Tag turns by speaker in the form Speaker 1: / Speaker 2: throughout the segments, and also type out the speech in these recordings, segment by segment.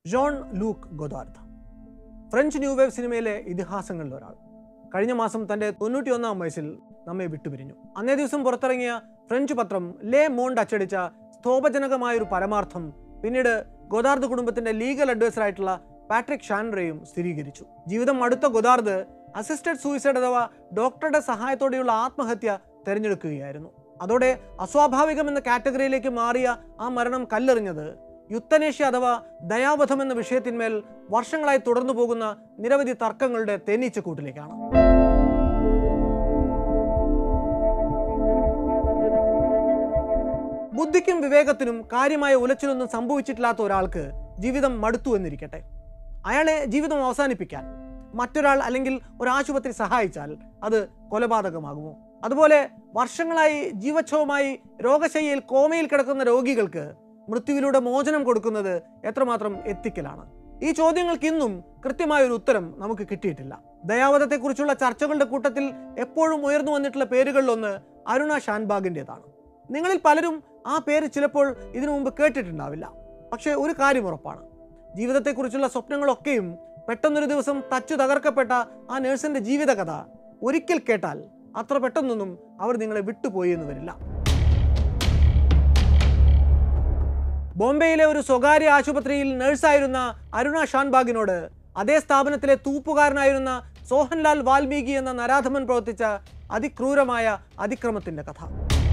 Speaker 1: John Luc Godard French New Wave സിനിമയിലെ ഇതിഹാസങ്ങളിൽ ഒരാൾ കഴിഞ്ഞ മാസം തന്റെ തൊണ്ണൂറ്റിയൊന്നാം വയസ്സിൽ നമ്മെ വിട്ടുപിരിഞ്ഞു അന്നേ ദിവസം പുറത്തിറങ്ങിയ ഫ്രഞ്ച് പത്രം ലേ മോണ്ട് അച്ചടിച്ച സ്തോഭജനകമായ ഒരു പരമാർത്ഥം പിന്നീട് ഗോദാർദ് കുടുംബത്തിന്റെ ലീഗൽ അഡ്വൈസർ ആയിട്ടുള്ള പാട്രിക് ഷാൻറയും സ്ഥിരീകരിച്ചു ജീവിതം അടുത്ത ഗോദാർദ് അസിസ്റ്റഡ് സൂയിസൈഡ് അഥവാ ഡോക്ടറുടെ സഹായത്തോടെയുള്ള ആത്മഹത്യ തെരഞ്ഞെടുക്കുകയായിരുന്നു അതോടെ അസ്വാഭാവികം എന്ന കാറ്റഗറിയിലേക്ക് മാറിയ ആ മരണം കല്ലെറിഞ്ഞത് യുത്തനേഷ്യ അഥവാ ദയാവധം എന്ന വിഷയത്തിന്മേൽ വർഷങ്ങളായി തുടർന്നു പോകുന്ന നിരവധി തർക്കങ്ങളുടെ തേനീച്ചക്കൂട്ടിലേക്കാണ് ബുദ്ധിക്കും വിവേകത്തിനും കാര്യമായ ഉലച്ചിലൊന്നും സംഭവിച്ചിട്ടില്ലാത്ത ഒരാൾക്ക് ജീവിതം മടുത്തു എന്നിരിക്കട്ടെ അയാളെ ജീവിതം അവസാനിപ്പിക്കാൻ മറ്റൊരാൾ അല്ലെങ്കിൽ ഒരു ആശുപത്രി സഹായിച്ചാൽ അത് കൊലപാതകമാകുമോ അതുപോലെ വർഷങ്ങളായി ജീവച്ഛവമായി രോഗശയ്യയിൽ കോമയിൽ കിടക്കുന്ന രോഗികൾക്ക് മൃത്യുവിലൂടെ മോചനം കൊടുക്കുന്നത് എത്രമാത്രം എത്തിക്കലാണ് ഈ ചോദ്യങ്ങൾക്ക് ഇന്നും കൃത്യമായ ഒരു ഉത്തരം നമുക്ക് കിട്ടിയിട്ടില്ല ദയാവധത്തെക്കുറിച്ചുള്ള ചർച്ചകളുടെ കൂട്ടത്തിൽ എപ്പോഴും ഉയർന്നു വന്നിട്ടുള്ള പേരുകളിലൊന്ന് അരുണ ഷാൻബാഗിൻ്റെതാണ് നിങ്ങളിൽ പലരും ആ പേര് ചിലപ്പോൾ ഇതിനു മുമ്പ് കേട്ടിട്ടുണ്ടാവില്ല പക്ഷേ ഒരു കാര്യം ഉറപ്പാണ് ജീവിതത്തെക്കുറിച്ചുള്ള സ്വപ്നങ്ങളൊക്കെയും പെട്ടെന്നൊരു ദിവസം തച്ചു തകർക്കപ്പെട്ട ആ നേഴ്സിന്റെ ജീവിതകഥ ഒരിക്കൽ കേട്ടാൽ അത്ര പെട്ടെന്നൊന്നും അവർ നിങ്ങളെ വിട്ടുപോയി എന്ന് വരില്ല ബോംബെയിലെ ഒരു സ്വകാര്യ ആശുപത്രിയിൽ നഴ്സായിരുന്ന അരുണ ഷാൻബാഗിനോട് അതേ സ്ഥാപനത്തിലെ തൂപ്പുകാരനായിരുന്ന സോഹൻലാൽ വാൽമീകി എന്ന നരാധമൻ പ്രവർത്തിച്ച അതിക്രൂരമായ അതിക്രമത്തിന്റെ കഥ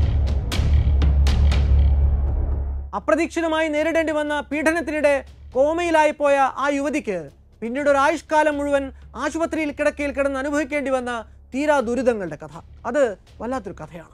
Speaker 1: അപ്രതീക്ഷിതമായി നേരിടേണ്ടി വന്ന പീഡനത്തിനിടെ കോമയിലായി പോയ ആ യുവതിക്ക് പിന്നീട് ഒരു ആയുഷ്കാലം മുഴുവൻ ആശുപത്രിയിൽ കിടക്കയിൽ കിടന്ന് അനുഭവിക്കേണ്ടി വന്ന തീരാ ദുരിതങ്ങളുടെ കഥ അത് വല്ലാത്തൊരു കഥയാണ്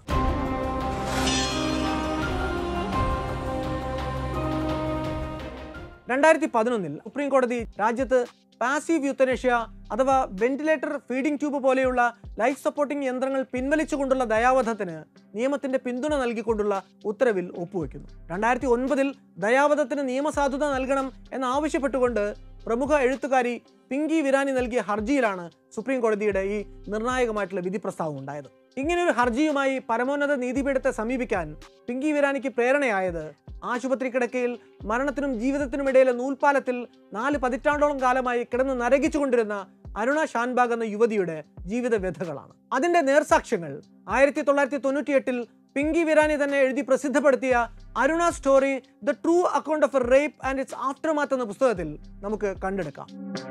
Speaker 1: രണ്ടായിരത്തി പതിനൊന്നിൽ സുപ്രീം കോടതി രാജ്യത്ത് പാസീവ് യൂത്തനേഷ്യ അഥവാ വെന്റിലേറ്റർ ഫീഡിംഗ് ട്യൂബ് പോലെയുള്ള ലൈഫ് സപ്പോർട്ടിംഗ് യന്ത്രങ്ങൾ പിൻവലിച്ചുകൊണ്ടുള്ള ദയാവധത്തിന് നിയമത്തിന്റെ പിന്തുണ നൽകിക്കൊണ്ടുള്ള ഉത്തരവിൽ ഒപ്പുവെക്കുന്നു രണ്ടായിരത്തി ഒൻപതിൽ ദയാവധത്തിന് നിയമസാധുത നൽകണം എന്നാവശ്യപ്പെട്ടുകൊണ്ട് പ്രമുഖ എഴുത്തുകാരി പിങ്കി വിരാനി നൽകിയ ഹർജിയിലാണ് സുപ്രീം കോടതിയുടെ ഈ നിർണായകമായിട്ടുള്ള വിധി പ്രസ്താവം ഉണ്ടായത് ഇങ്ങനെയൊരു ഹർജിയുമായി പരമോന്നത നീതിപീഠത്തെ സമീപിക്കാൻ പിങ്കി വിരാനിക്ക് പ്രേരണയായത് ആശുപത്രി കിടക്കയിൽ മരണത്തിനും ജീവിതത്തിനും ഇടയിലെ നൂൽപ്പാലത്തിൽ നാല് പതിറ്റാണ്ടോളം കാലമായി കിടന്ന് നരകിച്ചുകൊണ്ടിരുന്ന അരുണ ഷാൻബാഗ് എന്ന യുവതിയുടെ ജീവിത വ്യഥകളാണ് അതിന്റെ നേർസാക്ഷ്യങ്ങൾ ആയിരത്തി തൊള്ളായിരത്തി തൊണ്ണൂറ്റി എട്ടിൽ പിങ്കി വിരാനി തന്നെ എഴുതി പ്രസിദ്ധപ്പെടുത്തിയ Aruna story the true account of a rape and its aftermath എന്ന പുസ്തകത്തിൽ നമുക്ക് കണ്ടെടുക്കാം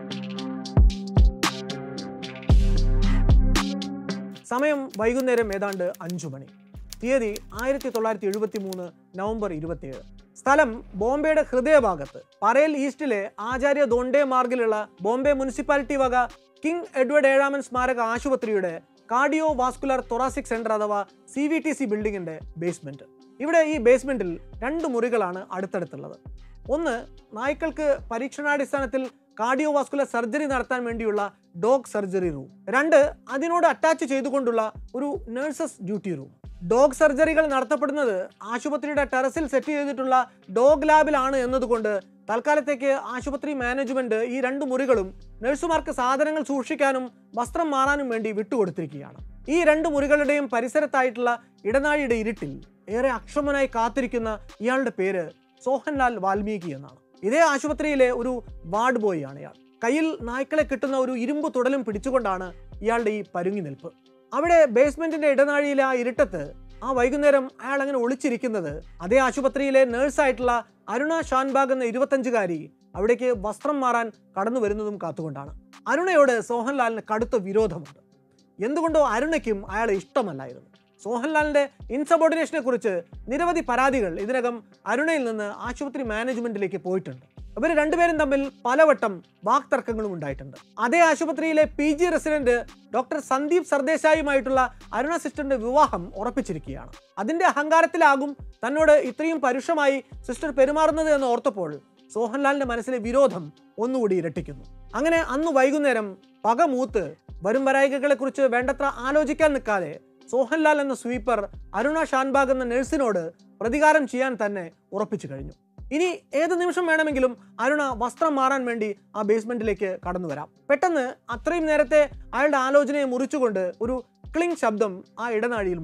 Speaker 1: സമയം വൈകുന്നേരം ഏതാണ്ട് അഞ്ചു മണി തീയതി ആയിരത്തി തൊള്ളായിരത്തി എഴുപത്തി മൂന്ന് നവംബർ ഇരുപത്തിയേഴ് സ്ഥലം ബോംബെയുടെ ഹൃദയഭാഗത്ത് പരേൽ ഈസ്റ്റിലെ ആചാര്യ ദോണ്ടെ മാർഗിലുള്ള ബോംബെ മുനിസിപ്പാലിറ്റി വക കിങ് എഡ്വേർഡ് ഏഴാമൻ സ്മാരക ആശുപത്രിയുടെ കാർഡിയോ വാസ്കുലർ തൊറാസിക് സെന്റർ അഥവാ സി വി ടി സി ബിൽഡിങ്ങിന്റെ ബേസ്മെന്റ് ഇവിടെ ഈ ബേസ്മെന്റിൽ രണ്ട് മുറികളാണ് അടുത്തടുത്തുള്ളത് ഒന്ന് നായ്ക്കൾക്ക് പരീക്ഷണാടിസ്ഥാനത്തിൽ കാർഡിയോ വാസ്കുലർ സർജറി നടത്താൻ വേണ്ടിയുള്ള ഡോഗ് സർജറി റൂം രണ്ട് അതിനോട് അറ്റാച്ച് ചെയ്തുകൊണ്ടുള്ള ഒരു നഴ്സസ് ഡ്യൂട്ടി റൂം ഡോഗ് സർജറികൾ നടത്തപ്പെടുന്നത് ആശുപത്രിയുടെ ടെറസിൽ സെറ്റ് ചെയ്തിട്ടുള്ള ഡോഗ് ലാബിലാണ് എന്നതുകൊണ്ട് തൽക്കാലത്തേക്ക് ആശുപത്രി മാനേജ്മെന്റ് ഈ രണ്ട് മുറികളും നഴ്സുമാർക്ക് സാധനങ്ങൾ സൂക്ഷിക്കാനും വസ്ത്രം മാറാനും വേണ്ടി വിട്ടുകൊടുത്തിരിക്കുകയാണ് ഈ രണ്ട് മുറികളുടെയും പരിസരത്തായിട്ടുള്ള ഇടനാഴിയുടെ ഇരുട്ടിൽ ഏറെ അക്ഷമനായി കാത്തിരിക്കുന്ന ഇയാളുടെ പേര് സോഹൻലാൽ വാൽമീകി എന്നാണ് ഇതേ ആശുപത്രിയിലെ ഒരു വാർഡ് ബോയ് ആണ് ഇയാൾ കയ്യിൽ നായ്ക്കളെ കിട്ടുന്ന ഒരു ഇരുമ്പ് തുടലും പിടിച്ചുകൊണ്ടാണ് ഇയാളുടെ ഈ പരുങ്ങി നിൽപ്പ് അവിടെ ബേസ്മെന്റിന്റെ ഇടനാഴിയിലെ ആ ഇരുട്ടത്ത് ആ വൈകുന്നേരം അയാൾ അങ്ങനെ ഒളിച്ചിരിക്കുന്നത് അതേ ആശുപത്രിയിലെ നേഴ്സായിട്ടുള്ള അരുണ ഷാൻബാഗ് എന്ന ഇരുപത്തഞ്ചുകാരി അവിടേക്ക് വസ്ത്രം മാറാൻ കടന്നു വരുന്നതും കാത്തുകൊണ്ടാണ് അരുണയോട് സോഹൻലാലിന് കടുത്ത വിരോധമുണ്ട് എന്തുകൊണ്ടോ അരുണയ്ക്കും അയാളെ ഇഷ്ടമല്ലായിരുന്നു സോഹൻലാലിന്റെ ഇൻസബോർഡിനേഷനെ കുറിച്ച് നിരവധി പരാതികൾ ഇതിനകം അരുണയിൽ നിന്ന് ആശുപത്രി മാനേജ്മെന്റിലേക്ക് പോയിട്ടുണ്ട് ഇവർ രണ്ടുപേരും തമ്മിൽ പലവട്ടം വാക്തർക്കങ്ങളും ഉണ്ടായിട്ടുണ്ട് അതേ ആശുപത്രിയിലെ P G resident doctor Sandeep സർദേശായുമായിട്ടുള്ള അരുണ സിസ്റ്ററിന്റെ വിവാഹം ഉറപ്പിച്ചിരിക്കുകയാണ് അതിന്റെ അഹങ്കാരത്തിലാകും തന്നോട് ഇത്രയും പരുഷമായി സിസ്റ്റർ പെരുമാറുന്നത് എന്ന് ഓർത്തപ്പോൾ സോഹൻലാലിന്റെ മനസ്സിലെ വിരോധം ഒന്നുകൂടി ഇരട്ടിക്കുന്നു അങ്ങനെ അന്ന് വൈകുന്നേരം പകമൂത്ത് വരും വരായികകളെ കുറിച്ച് വേണ്ടത്ര ആലോചിക്കാൻ നിൽക്കാതെ സോഹൻലാൽ എന്ന സ്വീപ്പർ അരുണ ഷാൻബാഗ് എന്ന നഴ്സിനോട് പ്രതികാരം ചെയ്യാൻ തന്നെ ഉറപ്പിച്ചു കഴിഞ്ഞു ഇനി ഏത് നിമിഷം വേണമെങ്കിലും അരുണ വസ്ത്രം മാറാൻ വേണ്ടി ആ ബേസ്മെന്റിലേക്ക് കടന്നു വരാം പെട്ടെന്ന് അത്രയും നേരത്തെ അയാളുടെ ആലോചനയെ മുറിച്ചുകൊണ്ട് ഒരു ക്ലിങ് ശബ്ദം ആ ഇടനാഴിയിൽ മുഴങ്ങുന്നു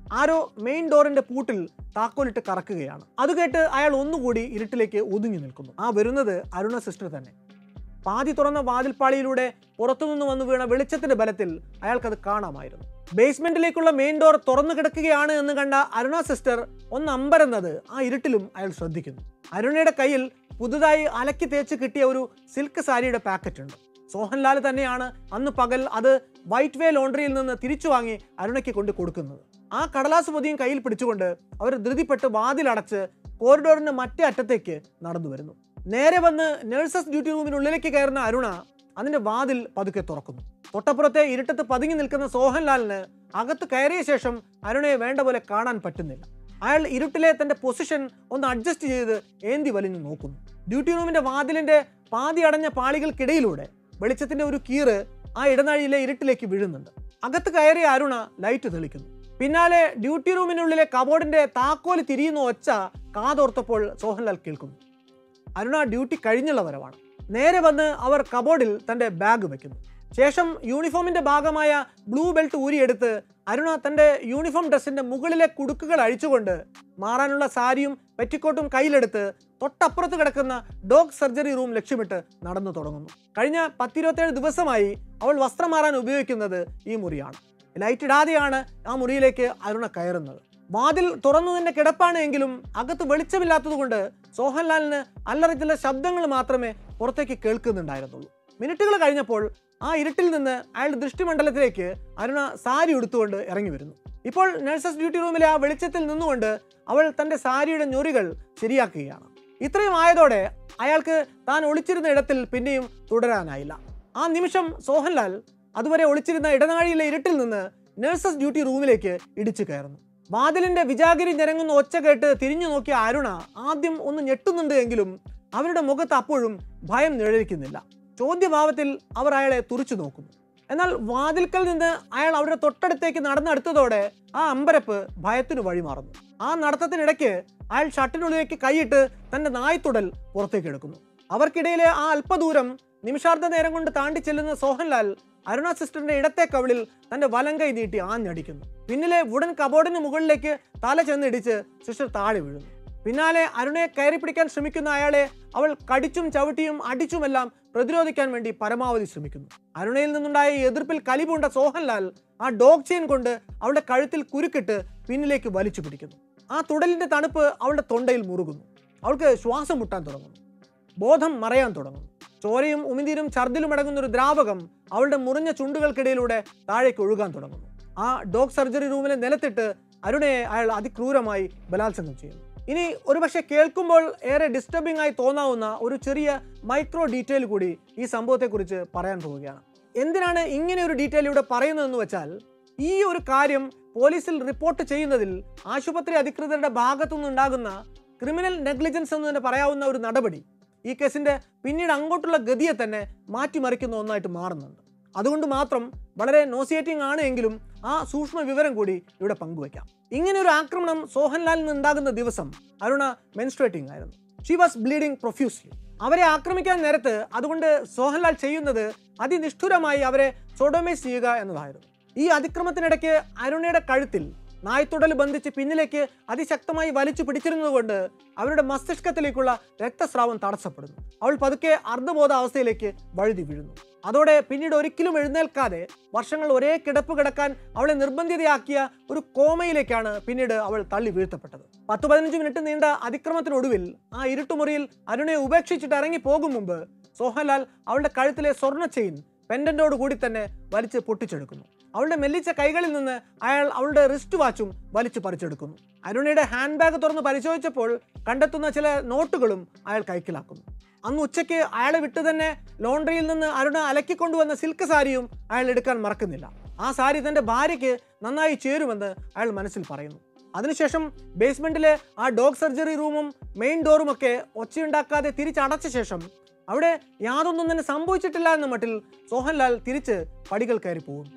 Speaker 1: ആരോ മെയിൻ ഡോറിന്റെ പൂട്ടിൽ താക്കോലിട്ട് കറക്കുകയാണ് അത് കേട്ട് അയാൾ ഒന്നുകൂടി ഇരുട്ടിലേക്ക് ഒതുങ്ങി നിൽക്കുന്നു ആ വരുന്നത് അരുണ സിസ്റ്റർ തന്നെ പാതി തുറന്ന വാതിൽപ്പാളിയിലൂടെ പുറത്തുനിന്ന് വന്നു വീണ വെളിച്ചത്തിന്റെ ബലത്തിൽ അയാൾക്കത് കാണാമായിരുന്നു ബേസ്മെന്റിലേക്കുള്ള മെയിൻ ഡോർ തുറന്നു കിടക്കുകയാണ് എന്ന് കണ്ട അരുണ സിസ്റ്റർ ഒന്ന് അമ്പരന്നത് ആ ഇരുട്ടിലും അയാൾ ശ്രദ്ധിക്കുന്നു അരുണയുടെ കയ്യിൽ പുതുതായി അലക്കി തേച്ച് കിട്ടിയ ഒരു സിൽക്ക് സാരിയുടെ പാക്കറ്റ് ഉണ്ട് സോഹൻലാൽ തന്നെയാണ് അന്ന് പകൽ അത് വൈറ്റ് വേ ലോണ്ടറിയിൽ നിന്ന് തിരിച്ചു വാങ്ങി അരുണയ്ക്ക് കൊണ്ട് കൊടുക്കുന്നത് ആ കടലാസ് പൊതിയും കയ്യിൽ പിടിച്ചുകൊണ്ട് അവർ ധൃതിപ്പെട്ട് വാതിലടച്ച് കോറിഡോറിന്റെ മറ്റേ അറ്റത്തേക്ക് നടന്നു വരുന്നു നേരെ വന്ന് നഴ്സസ് ഡ്യൂട്ടി റൂമിനുള്ളിലേക്ക് കയറുന്ന അരുണ അതിന്റെ വാതിൽ പതുക്കെ തുറക്കുന്നു തൊട്ടപ്പുറത്തെ ഇരുട്ടത്ത് പതുങ്ങി നിൽക്കുന്ന സോഹൻലാലിന് അകത്ത് കയറിയ ശേഷം അരുണയെ വേണ്ട പോലെ കാണാൻ പറ്റുന്നില്ല അയാൾ ഇരുട്ടിലെ തന്റെ പൊസിഷൻ ഒന്ന് അഡ്ജസ്റ്റ് ചെയ്ത് ഏന്തി വലിഞ്ഞു നോക്കുന്നു ഡ്യൂട്ടി റൂമിന്റെ വാതിലിന്റെ പാതി അടഞ്ഞ പാളികൾക്കിടയിലൂടെ വെളിച്ചത്തിന്റെ ഒരു കീറ് ആ ഇടനാഴിയിലെ ഇരുട്ടിലേക്ക് വീഴുന്നുണ്ട് അകത്ത് കയറിയ അരുണ ലൈറ്റ് തെളിക്കുന്നു പിന്നാലെ ഡ്യൂട്ടി റൂമിനുള്ളിലെ കബോർഡിന്റെ താക്കോല് തിരിയുന്ന ഒച്ച കാതോർത്തപ്പോൾ സോഹൻലാൽ കേൾക്കുന്നു അരുണ ഡ്യൂട്ടി കഴിഞ്ഞുള്ള വരവാണ് നേരെ വന്ന് അവർ കബോർഡിൽ തന്റെ ബാഗ് വെക്കുന്നു ശേഷം യൂണിഫോമിന്റെ ഭാഗമായ ബ്ലൂ ബെൽറ്റ് ഊരിയെടുത്ത് അരുണ തന്റെ യൂണിഫോം ഡ്രസ്സിന്റെ മുകളിലെ കുടുക്കുകൾ അഴിച്ചുകൊണ്ട് മാറാനുള്ള സാരിയും പെറ്റിക്കോട്ടും കയ്യിലെടുത്ത് തൊട്ടപ്പുറത്ത് കിടക്കുന്ന ഡോഗ് സർജറി റൂം ലക്ഷ്യമിട്ട് നടന്നു തുടങ്ങുന്നു കഴിഞ്ഞ പത്തിരുപത്തേഴ് ദിവസമായി അവൾ വസ്ത്രം മാറാൻ ഉപയോഗിക്കുന്നത് ഈ മുറിയാണ് ലൈറ്റ് ഇടാതെയാണ് ആ മുറിയിലേക്ക് അരുണ കയറുന്നത് വാതിൽ തുറന്നതിന്റെ കിടപ്പാണ് എങ്കിലും അകത്ത് വെളിച്ചമില്ലാത്തതുകൊണ്ട് സോഹൻലാലിന് അല്ലറ ചില ശബ്ദങ്ങൾ മാത്രമേ പുറത്തേക്ക് കേൾക്കുന്നുണ്ടായിരുന്നുള്ളൂ മിനിറ്റുകൾ കഴിഞ്ഞപ്പോൾ ആ ഇരുട്ടിൽ നിന്ന് അയാളുടെ ദൃഷ്ടിമണ്ഡലത്തിലേക്ക് അരുണ സാരി ഉടുത്തുകൊണ്ട് ഇറങ്ങി വരുന്നു ഇപ്പോൾ നഴ്സസ് ഡ്യൂട്ടി റൂമിലെ ആ വെളിച്ചത്തിൽ നിന്നുകൊണ്ട് അവൾ തന്റെ സാരിയുടെ ഞൊറികൾ ശരിയാക്കുകയാണ് ഇത്രയും ആയതോടെ അയാൾക്ക് താൻ ഒളിച്ചിരുന്ന ഇടത്തിൽ പിന്നെയും തുടരാനായില്ല ആ നിമിഷം സോഹൻലാൽ അതുവരെ ഒളിച്ചിരുന്ന ഇടനാഴിയിലെ ഇരുട്ടിൽ നിന്ന് നഴ്സസ് ഡ്യൂട്ടി റൂമിലേക്ക് ഇടിച്ചു കയറുന്നു വാതിലിന്റെ വിജാഗിരി ഞരങ്ങുന്ന ഒച്ച കേട്ട് തിരിഞ്ഞു നോക്കിയ അരുണ ആദ്യം ഒന്ന് ഞെട്ടുന്നുണ്ട് എങ്കിലും അവരുടെ മുഖത്ത് അപ്പോഴും ഭയം നിഴലിക്കുന്നില്ല ചോദ്യഭാവത്തിൽ അവർ അയാളെ തുറിച്ചു നോക്കുന്നു എന്നാൽ വാതിൽക്കൽ നിന്ന് അയാൾ അവരുടെ തൊട്ടടുത്തേക്ക് നടന്നെടുത്തതോടെ ആ അമ്പരപ്പ് ഭയത്തിനു വഴിമാറുന്നു ആ നടത്തത്തിനിടയ്ക്ക് അയാൾ ഷട്ടിനുള്ളിലേക്ക് കൈയിട്ട് തന്റെ നായ്ത്തുടൽ പുറത്തേക്ക് എടുക്കുന്നു അവർക്കിടയിലെ ആ അല്പദൂരം നിമിഷാർദ്ധ നേരം കൊണ്ട് താണ്ടി ചെല്ലുന്ന സോഹൻലാൽ അരുണ സിസ്റ്ററിന്റെ ഇടത്തെ കവിളിൽ തന്റെ വലം കൈ നീട്ടി ആഞ്ഞടിക്കുന്നു പിന്നിലെ വുഡൻ കബോർഡിന് മുകളിലേക്ക് തല ചെന്നിടിച്ച് സിസ്റ്റർ താഴെ വീഴുന്നു പിന്നാലെ അരുണയെ കയറി പിടിക്കാൻ ശ്രമിക്കുന്ന അയാളെ അവൾ കടിച്ചും ചവിട്ടിയും അടിച്ചുമെല്ലാം പ്രതിരോധിക്കാൻ വേണ്ടി പരമാവധി ശ്രമിക്കുന്നു അരുണയിൽ നിന്നുണ്ടായ ഈ എതിർപ്പിൽ കലിപൂണ്ട സോഹൻലാൽ ആ ഡോഗ് ചെയിൻ കൊണ്ട് അവളുടെ കഴുത്തിൽ കുരുക്കിട്ട് പിന്നിലേക്ക് വലിച്ചു പിടിക്കുന്നു ആ തുടലിന്റെ തണുപ്പ് അവളുടെ തൊണ്ടയിൽ മുറുകുന്നു അവൾക്ക് ശ്വാസം മുട്ടാൻ തുടങ്ങുന്നു ബോധം മറയാൻ തുടങ്ങുന്നു ചോരയും ഉമിനീരും ഛർദിലും അടങ്ങുന്ന ഒരു ദ്രാവകം അവളുടെ മുറിഞ്ഞ ചുണ്ടുകൾക്കിടയിലൂടെ താഴേക്ക് ഒഴുകാൻ തുടങ്ങുന്നു ആ ഡോഗ് സർജറി റൂമിലെ നിലത്തിട്ട് അരുണയെ അയാൾ അതിക്രൂരമായി ബലാത്സംഗം ചെയ്യുന്നു ഇനി ഒരുപക്ഷെ കേൾക്കുമ്പോൾ ഏറെ ഡിസ്റ്റർബിംഗ് ആയി തോന്നാവുന്ന ഒരു ചെറിയ മൈക്രോ ഡീറ്റെയിൽ കൂടി ഈ സംഭവത്തെക്കുറിച്ച് പറയാൻ പോവുകയാണ് എന്തിനാണ് ഇങ്ങനെ ഒരു ഡീറ്റെയിൽ ഇവിടെ പറയുന്നതെന്ന് വെച്ചാൽ ഈ ഒരു കാര്യം പോലീസിൽ റിപ്പോർട്ട് ചെയ്യുന്നതിൽ ആശുപത്രി അധികൃതരുടെ ഭാഗത്തുനിന്നുണ്ടാകുന്ന ക്രിമിനൽ നെഗ്ലിജൻസ് എന്ന് തന്നെ പറയാവുന്ന ഒരു നടപടി ഈ കേസിന്റെ പിന്നീട് അങ്ങോട്ടുള്ള ഗതിയെ തന്നെ മാറ്റിമറിക്കുന്ന ഒന്നായിട്ട് മാറുന്നുണ്ട് അതുകൊണ്ട് മാത്രം വളരെ നോസിയേറ്റിംഗ് ആണ് എങ്കിലും ആ സൂക്ഷ്മ വിവരം കൂടി ഇവിടെ പങ്കുവയ്ക്കാം ഇങ്ങനെ ഒരു ആക്രമണം സോഹൻലാലിൽ നിന്ന് ഉണ്ടാകുന്ന ദിവസം അരുണ മെൻസ്ട്രേറ്റിംഗ് ആയിരുന്നു ഷി വാസ് ബ്ലീഡിംഗ് പ്രൊഫ്യൂസ്ലി അവരെ ആക്രമിക്കാൻ നേരത്ത് അതുകൊണ്ട് സോഹൻലാൽ ചെയ്യുന്നത് അതിനിഷ്ഠുരമായി അവരെ സോഡോമൈസ് ചെയ്യുക എന്നതായിരുന്നു ഈ അതിക്രമത്തിനിടയ്ക്ക് അരുണയുടെ കഴുത്തിൽ നായ്ത്തുടൽ ബന്ധിച്ച് പിന്നിലേക്ക് അതിശക്തമായി വലിച്ചു പിടിച്ചിരുന്നതുകൊണ്ട് അവരുടെ മസ്തിഷ്കത്തിലേക്കുള്ള രക്തസ്രാവം തടസ്സപ്പെടുന്നു അവൾ പതുക്കെ അർദ്ധബോധാവസ്ഥയിലേക്ക് വഴുതി വീഴുന്നു അതോടെ പിന്നീട് ഒരിക്കലും എഴുന്നേൽക്കാതെ വർഷങ്ങൾ ഒരേ കിടപ്പ് കിടക്കാൻ അവളെ നിർബന്ധിതയാക്കിയ ഒരു കോമയിലേക്കാണ് പിന്നീട് അവൾ തള്ളി വീഴ്ത്തപ്പെട്ടത് പത്ത് പതിനഞ്ച് മിനിറ്റ് നീണ്ട അതിക്രമത്തിനൊടുവിൽ ആ ഇരുട്ടുമുറിയിൽ അരുണയെ ഉപേക്ഷിച്ചിട്ട് ഇറങ്ങി പോകും മുമ്പ് സോഹൻലാൽ അവളുടെ കഴുത്തിലെ സ്വർണ്ണ ചെയിൻ പെൻഡന്റോട് കൂടി തന്നെ വലിച്ച് പൊട്ടിച്ചെടുക്കുന്നു അവളുടെ മെല്ലിച്ച കൈകളിൽ നിന്ന് അയാൾ അവളുടെ റിസ്റ്റ് വാച്ചും വലിച്ചു പറിച്ചെടുക്കുന്നു അരുണയുടെ ഹാൻഡ് ബാഗ് തുറന്ന് പരിശോധിച്ചപ്പോൾ കണ്ടെത്തുന്ന ചില നോട്ടുകളും അയാൾ കൈക്കലാക്കുന്നു അന്ന് ഉച്ചയ്ക്ക് അയാളെ വിട്ടു തന്നെ ലോണ്ടറിയിൽ നിന്ന് അരുണ അലക്കിക്കൊണ്ടുവന്ന സിൽക്ക് സാരിയും അയാൾ എടുക്കാൻ മറക്കുന്നില്ല ആ സാരി തന്റെ ഭാര്യയ്ക്ക് നന്നായി ചേരുമെന്ന് അയാൾ മനസ്സിൽ പറയുന്നു അതിനുശേഷം ബേസ്മെന്റിലെ ആ ഡോഗ് സർജറി റൂമും മെയിൻ ഡോറും ഒക്കെ ഒച്ചയുണ്ടാക്കാതെ തിരിച്ചടച്ച ശേഷം അവിടെ യാതൊന്നും തന്നെ സംഭവിച്ചിട്ടില്ല എന്ന മട്ടിൽ സോഹൻലാൽ തിരിച്ച് പടികൾ കയറി പോകും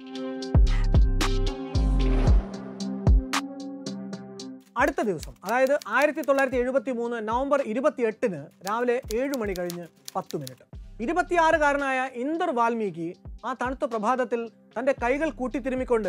Speaker 1: അടുത്ത ദിവസം അതായത് ആയിരത്തി തൊള്ളായിരത്തി എഴുപത്തി മൂന്ന് നവംബർ ഇരുപത്തി എട്ടിന് രാവിലെ ഏഴ് മണി കഴിഞ്ഞ് പത്ത് മിനിറ്റ് ഇരുപത്തിയാറുകാരനായ ഇന്ദർ വാൽമീകി ആ തണുത്ത പ്രഭാതത്തിൽ തന്റെ കൈകൾ കൂട്ടിത്തിരുമിക്കൊണ്ട്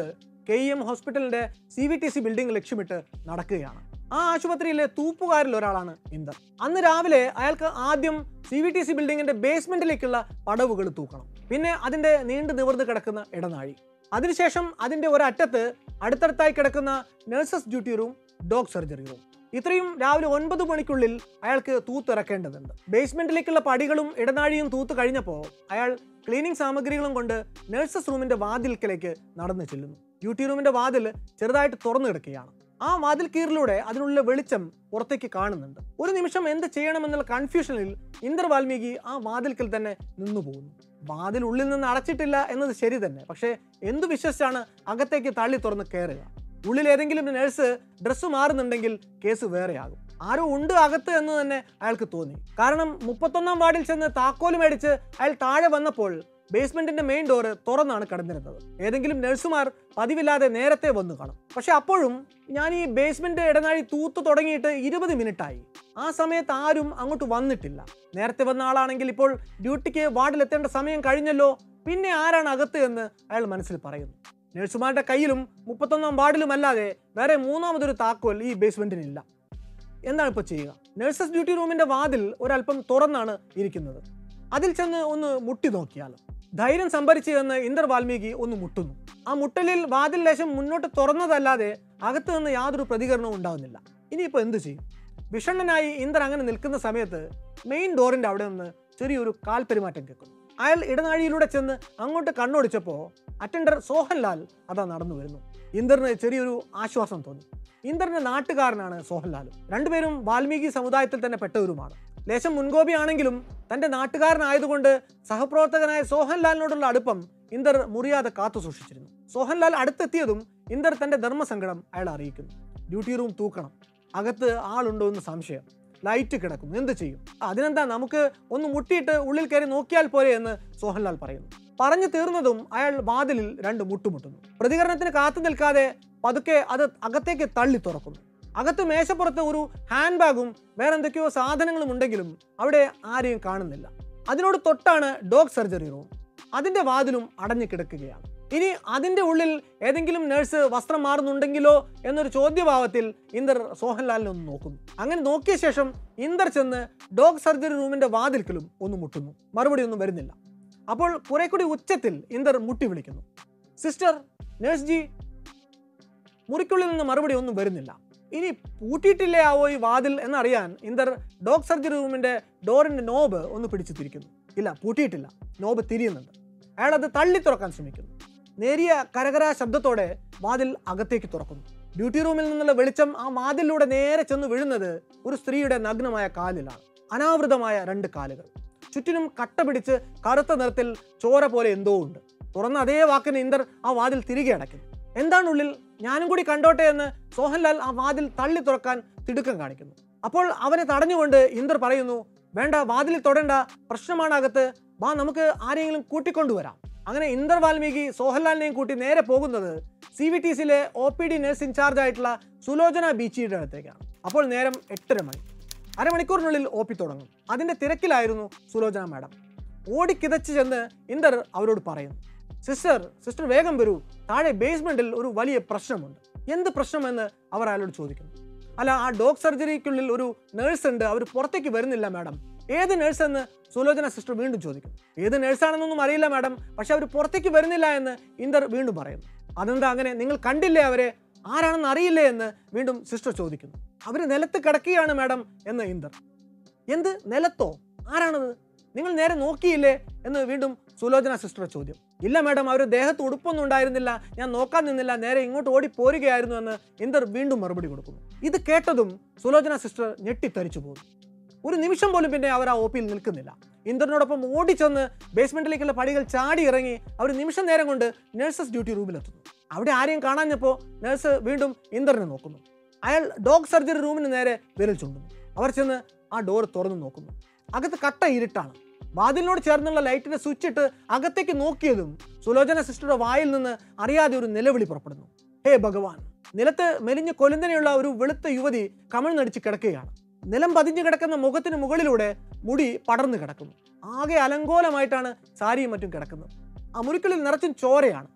Speaker 1: കെ ഇ എം ഹോസ്പിറ്റലിന്റെ C V T C building ലക്ഷ്യമിട്ട് നടക്കുകയാണ് ആ ആശുപത്രിയിലെ തൂപ്പുകാരിൽ ഒരാളാണ് ഇന്ദർ അന്ന് രാവിലെ അയാൾക്ക് ആദ്യം സി വി ടി സി ബിൽഡിങ്ങിന്റെ ബേസ്മെന്റിലേക്കുള്ള പടവുകൾ തൂക്കണം പിന്നെ അതിന്റെ നീണ്ടു നിവർന്ന് കിടക്കുന്ന ഇടനാഴി അതിനുശേഷം അതിന്റെ ഒരറ്റത്ത് അടുത്തടുത്തായി കിടക്കുന്ന nurses duty room dog surgery room ഇത്രയും രാവിലെ ഒൻപത് മണിക്കുള്ളിൽ അയാൾക്ക് തൂത്തിറക്കേണ്ടതുണ്ട് ബേസ്മെന്റിലേക്കുള്ള പടികളും ഇടനാഴിയും തൂത്ത് കഴിഞ്ഞപ്പോൾ അയാൾ ക്ലീനിങ് സാമഗ്രികളും കൊണ്ട് നഴ്സസ് റൂമിന്റെ വാതിൽക്കലേക്ക് നടന്നു ചെല്ലുന്നു ഡ്യൂട്ടി റൂമിന്റെ വാതിൽ ചെറുതായിട്ട് തുറന്നു കിടക്കുകയാണ് ആ വാതിൽ കീറിലൂടെ അതിനുള്ള വെളിച്ചം പുറത്തേക്ക് കാണുന്നുണ്ട് ഒരു നിമിഷം എന്ത് ചെയ്യണമെന്നുള്ള കൺഫ്യൂഷനിൽ ഇന്ദർ വാൽമീകി ആ വാതിൽക്കൽ തന്നെ നിന്നു പോകുന്നു വാതിൽ ഉള്ളിൽ നിന്ന് അടച്ചിട്ടില്ല എന്നത് ശരി തന്നെ പക്ഷേ എന്തു വിശ്വസിച്ചാണ് അകത്തേക്ക് തള്ളി തുറന്ന് കയറുക ഉള്ളിൽ ഏതെങ്കിലും നഴ്സ് ഡ്രസ്സ് മാറുന്നുണ്ടെങ്കിൽ കേസ് വേറെയാകും ആരോ ഉണ്ട് അകത്ത് എന്ന് തന്നെ അയാൾക്ക് തോന്നി കാരണം മുപ്പത്തൊന്നാം വാർഡിൽ ചെന്ന് താക്കോല് മേടിച്ച് അയാൾ താഴെ വന്നപ്പോൾ ബേസ്മെന്റിന്റെ മെയിൻ ഡോറ് തുറന്നാണ് കിടന്നിരുന്നത് ഏതെങ്കിലും നഴ്സുമാർ പതിവില്ലാതെ നേരത്തെ വന്നു കാണും പക്ഷെ അപ്പോഴും ഞാൻ ഈ ബേസ്മെന്റ് ഇടനാഴി തൂത്തു തുടങ്ങിയിട്ട് ഇരുപത് മിനിറ്റായി ആ സമയത്ത് ആരും അങ്ങോട്ട് വന്നിട്ടില്ല നേരത്തെ വന്ന ആളാണെങ്കിൽ ഇപ്പോൾ ഡ്യൂട്ടിക്ക് വാർഡിലെത്തേണ്ട സമയം കഴിഞ്ഞല്ലോ പിന്നെ ആരാണ് അകത്ത് എന്ന് അയാൾ മനസ്സിൽ പറയുന്നു നഴ്സുമാരുടെ കയ്യിലും മുപ്പത്തൊന്നാം വാർഡിലും അല്ലാതെ വേറെ മൂന്നാമതൊരു താക്കോൽ ഈ ബേസ്മെന്റിനില്ല എന്താണ് ഇപ്പോൾ ചെയ്യുക നഴ്സസ് ഡ്യൂട്ടി റൂമിന്റെ വാതിൽ ഒരല്പം തുറന്നാണ് ഇരിക്കുന്നത് അതിൽ ചെന്ന് ഒന്ന് മുട്ടി നോക്കിയാലോ ധൈര്യം സംഭരിച്ച് എന്ന് ഇന്ദർ വാൽമീകി ഒന്ന് മുട്ടുന്നു ആ മുട്ടലിൽ വാതിൽ ലേശം മുന്നോട്ട് തുറന്നതല്ലാതെ അകത്ത് നിന്ന് യാതൊരു പ്രതികരണവും ഉണ്ടാകുന്നില്ല ഇനിയിപ്പോൾ എന്ത് ചെയ്യും വിഷണ്ണനായി ഇന്ദർ അങ്ങനെ നിൽക്കുന്ന സമയത്ത് മെയിൻ ഡോറിന്റെ അവിടെ നിന്ന് ചെറിയൊരു കാൽപെരുമാറ്റം കേൾക്കുന്നു അയാൾ ഇടനാഴിയിലൂടെ ചെന്ന് അങ്ങോട്ട് കണ്ണോടിച്ചപ്പോൾ അറ്റൻഡർ സോഹൻലാൽ അതാ നടന്നു വരുന്നു ഇന്ദറിന് ചെറിയൊരു ആശ്വാസം തോന്നി ഇന്ദറിന്റെ നാട്ടുകാരനാണ് സോഹൻലാലും രണ്ടുപേരും വാൽമീകി സമുദായത്തിൽ തന്നെ പെട്ടവരുമാണ് ലേശം മുൻകോപിയാണെങ്കിലും തന്റെ നാട്ടുകാരനായതുകൊണ്ട് സഹപ്രവർത്തകനായ സോഹൻലാലിനോടുള്ള അടുപ്പം ഇന്ദർ മുറിയാതെ കാത്തു സൂക്ഷിച്ചിരുന്നു സോഹൻലാൽ അടുത്തെത്തിയതും ഇന്ദർ തന്റെ ധർമ്മസങ്കടം അയാൾ അറിയിക്കുന്നു ഡ്യൂട്ടി റൂം തൂക്കണം അകത്ത് ആളുണ്ടോ എന്ന് സംശയം ലൈറ്റ് കിടക്കുന്നു എന്ത് ചെയ്യും അതിനെന്താ നമുക്ക് ഒന്ന് മുട്ടിയിട്ട് ഉള്ളിൽ കയറി നോക്കിയാൽ പോരെ എന്ന് സോഹൻലാൽ പറയുന്നു പറഞ്ഞു തീർന്നതും അയാൾ വാതിലിൽ രണ്ട് മുട്ടുമുട്ടുന്നു പ്രതികരണത്തിന് കാത്തു നിൽക്കാതെ പതുക്കെ അത് അകത്തേക്ക് തള്ളി തുറക്കുന്നു അകത്ത് മേശപ്പുറത്ത് ഒരു ഹാൻഡ് ബാഗും വേറെ എന്തൊക്കെയോ സാധനങ്ങളും ഉണ്ടെങ്കിലും അവിടെ ആരെയും കാണുന്നില്ല അതിനോട് തൊട്ടാണ് ഡോഗ് സർജറി റൂം അതിന്റെ വാതിലും അടഞ്ഞു കിടക്കുകയാണ് ഇനി അതിന്റെ ഉള്ളിൽ ഏതെങ്കിലും നഴ്സ് വസ്ത്രം മാറുന്നുണ്ടെങ്കിലോ എന്നൊരു ചോദ്യഭാവത്തിൽ ഇന്ദർ സോഹൻലാലിനെ ഒന്ന് നോക്കുന്നു അങ്ങനെ നോക്കിയ ശേഷം ഇന്ദർ ചെന്ന് ഡോഗ് സർജറി റൂമിന്റെ വാതിൽക്കലും ഒന്ന് മുട്ടുന്നു മറുപടി ഒന്നും വരുന്നില്ല അപ്പോൾ കുറെ കൂടി ഉച്ചത്തിൽ ഇന്ദർ മുട്ടി വിളിക്കുന്നു സിസ്റ്റർ നഴ്സ് ജി മുറിക്കുള്ളിൽ നിന്ന് മറുപടി ഒന്നും വരുന്നില്ല ഇനി പൂട്ടിയിട്ടില്ലേ ആവോ ഈ വാതിൽ എന്നറിയാൻ ഇന്ദർ ഡോഗ് സർജറി റൂമിന്റെ ഡോറിന്റെ നോബ് ഒന്ന് പിടിച്ചു തിരിക്കുന്നു ഇല്ല പൂട്ടിയിട്ടില്ല നോബ് തിരിയുന്നുണ്ട് അയാൾ അത് തള്ളി തുറക്കാൻ ശ്രമിക്കുന്നു നേരിയ കരകര ശബ്ദത്തോടെ വാതിൽ അകത്തേക്ക് തുറക്കുന്നു ഡ്യൂട്ടി റൂമിൽ നിന്നുള്ള വെളിച്ചം ആ വാതിലിലൂടെ നേരെ ചെന്ന് വീഴുന്നത് ഒരു സ്ത്രീയുടെ നഗ്നമായ കാലിലാണ് അനാവൃതമായ രണ്ട് കാലുകൾ ചുറ്റിനും കട്ട പിടിച്ച് കറുത്ത നിറത്തിൽ ചോര പോലെ എന്തോ ഉണ്ട് തുറന്ന അതേ വാക്കിന് ഇന്ദർ ആ വാതിൽ തിരികെ അടയ്ക്കുന്നു എന്താണ് ഉള്ളിൽ ഞാനും കൂടി കണ്ടോട്ടെ എന്ന് സോഹൻലാൽ ആ വാതിൽ തള്ളി തുറക്കാൻ തിടുക്കം കാണിക്കുന്നു അപ്പോൾ അവനെ തടഞ്ഞുകൊണ്ട് ഇന്ദർ പറയുന്നു വേണ്ട വാതിലിൽ തൊടേണ്ട പ്രശ്നമാണ് അകത്ത് വാ നമുക്ക് ആരെങ്കിലും കൂട്ടിക്കൊണ്ടുവരാം അങ്ങനെ ഇന്ദർ വാൽമീകി സോഹൻലാലിനെയും കൂട്ടി നേരെ പോകുന്നത് സി വി ടി സിയിലെ O P D nurse in charge ആയിട്ടുള്ള സുലോചന ബീച്ചിയുടെ അടുത്തേക്കാണ് അപ്പോൾ നേരം എട്ടര മണി അരമണിക്കൂറിനുള്ളിൽ ഒ പി തുടങ്ങും അതിന്റെ തിരക്കിലായിരുന്നു സുലോചന മാഡം ഓടിക്കിതച്ച് ചെന്ന് ഇന്ദർ അവരോട് പറയുന്നു സിസ്റ്റർ സിസ്റ്റർ വേഗം വരൂ താഴെ ബേസ്മെന്റിൽ ഒരു വലിയ പ്രശ്നമുണ്ട് എന്ത് പ്രശ്നമെന്ന് അവർ അയാളോട് ചോദിക്കുന്നു അല്ല ആ ഡോഗ് സർജറിക്കുള്ളിൽ ഒരു നേഴ്സ് ഉണ്ട് അവർ പുറത്തേക്ക് വരുന്നില്ല മാഡം ഏത് നേഴ്സ് എന്ന് സുലോചന സിസ്റ്റർ വീണ്ടും ചോദിക്കും ഏത് നേഴ്സാണെന്നൊന്നും അറിയില്ല മാഡം പക്ഷെ അവർ പുറത്തേക്ക് വരുന്നില്ല എന്ന് ഇന്ദർ വീണ്ടും പറയുന്നു അതെന്താ അങ്ങനെ നിങ്ങൾ കണ്ടില്ലേ അവരെ ആരാണെന്ന് അറിയില്ലേ എന്ന് വീണ്ടും സിസ്റ്റർ ചോദിക്കുന്നു അവർ നിലത്ത് കിടക്കുകയാണ് മാഡം എന്ന് ഇന്ദർ എന്ത് നിലത്തോ ആരാണത് നിങ്ങൾ നേരെ നോക്കിയില്ലേ എന്ന് വീണ്ടും സുലോചന സിസ്റ്റർ ചോദ്യം ഇല്ല മാഡം അവർ ദേഹത്ത് ഉടുപ്പൊന്നും ഉണ്ടായിരുന്നില്ല ഞാൻ നോക്കാൻ നിന്നില്ല നേരെ ഇങ്ങോട്ട് ഓടി പോരുകയായിരുന്നു എന്ന് ഇന്ദർ വീണ്ടും മറുപടി കൊടുക്കുന്നു ഇത് കേട്ടതും സുലോചന സിസ്റ്റർ ഞെട്ടിത്തരിച്ചു പോകുന്നു ഒരു നിമിഷം പോലും പിന്നെ അവർ ആ ഒ പിയിൽ നിൽക്കുന്നില്ല ഇന്ദറിനോടൊപ്പം ഓടിച്ചെന്ന് ബേസ്മെന്റിലേക്കുള്ള പടികൾ ചാടി ഇറങ്ങി അവർ നിമിഷം നേരം കൊണ്ട് നഴ്സസ് ഡ്യൂട്ടി റൂമിലെത്തുന്നു അവിടെ ആരെയും കാണാഞ്ഞപ്പോൾ നഴ്സ് വീണ്ടും ഇന്ദറിനെ നോക്കുന്നു അയാൾ ഡോഗ് സർജറി റൂമിന് നേരെ വിരൽ ചൂണ്ടുന്നു അവർ ചെന്ന് ആ ഡോർ തുറന്നു നോക്കുന്നു അകത്ത് കട്ട ഇരുട്ടാണ് വാതിലിനോട് ചേർന്നുള്ള ലൈറ്റിന്റെ സ്വിച്ച് ഇട്ട് അകത്തേക്ക് നോക്കിയതും സുലോചന സിസ്റ്ററുടെ വായിൽ നിന്ന് അറിയാതെ ഒരു നിലവിളി പുറപ്പെടുന്നു ഹേ ഭഗവാൻ നിലത്ത് മെലിഞ്ഞ കൊലുന്തനെയുള്ള ഒരു വെളുത്ത യുവതി കമിഴ്ന്നടിച്ച് കിടക്കുകയാണ് നിലം പതിഞ്ഞു കിടക്കുന്ന മുഖത്തിന് മുകളിലൂടെ മുടി പടർന്നു കിടക്കുന്നു ആകെ അലങ്കോലമായിട്ടാണ് സാരിയും മറ്റും കിടക്കുന്നത് ആ മുറിക്കുള്ളിൽ നിറച്ചും ചോരയാണ്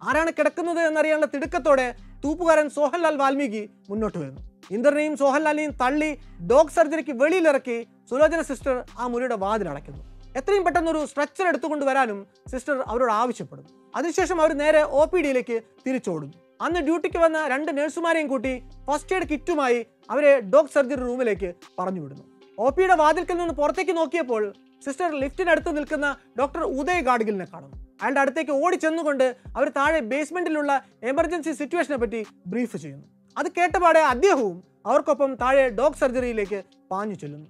Speaker 1: ആരാണ് കിടക്കുന്നത് എന്നറിയാനുള്ള തിടുക്കത്തോടെ തൂപ്പുകാരൻ സോഹൻലാൽ വാൽമീകി മുന്നോട്ട് വരുന്നു ഇന്ദറിനെയും സോഹൻലാലിനെയും തള്ളി ഡോഗ് സർജറിക്ക് വെളിയിലിറക്കി സുലോചന സിസ്റ്റർ ആ മുറിയുടെ വാതിൽ അടയ്ക്കുന്നു എത്രയും പെട്ടെന്ന് ഒരു സ്ട്രക്ചർ എടുത്തുകൊണ്ട് വരാനും സിസ്റ്റർ അവരോട് ആവശ്യപ്പെടും അതിനുശേഷം അവർ നേരെ ഒ പി ഡിയിലേക്ക് തിരിച്ചോടുന്നു അന്ന് ഡ്യൂട്ടിക്ക് വന്ന രണ്ട് നഴ്സുമാരെയും കൂട്ടി ഫസ്റ്റ് എയ്ഡ് കിറ്റുമായി അവരെ ഡോഗ് സർജറി റൂമിലേക്ക് പറഞ്ഞു വിടുന്നു ഒ പിയുടെ വാതിൽക്കൽ നിന്ന് പുറത്തേക്ക് നോക്കിയപ്പോൾ സിസ്റ്റർ ലിഫ്റ്റിനടുത്ത് നിൽക്കുന്ന ഡോക്ടർ ഉദയ് ഗാഡ്ഗിലിനെ കാണുന്നു അയാളുടെ അടുത്തേക്ക് ഓടി ചെന്നുകൊണ്ട് അവർ താഴെ ബേസ്മെന്റിലുള്ള എമർജൻസി സിറ്റുവേഷനെ പറ്റി ബ്രീഫ് ചെയ്യുന്നു അത് കേട്ടപാടെ അദ്ദേഹവും അവർക്കൊപ്പം താഴെ ഡോഗ് സർജറിയിലേക്ക് പാഞ്ഞു ചെല്ലുന്നു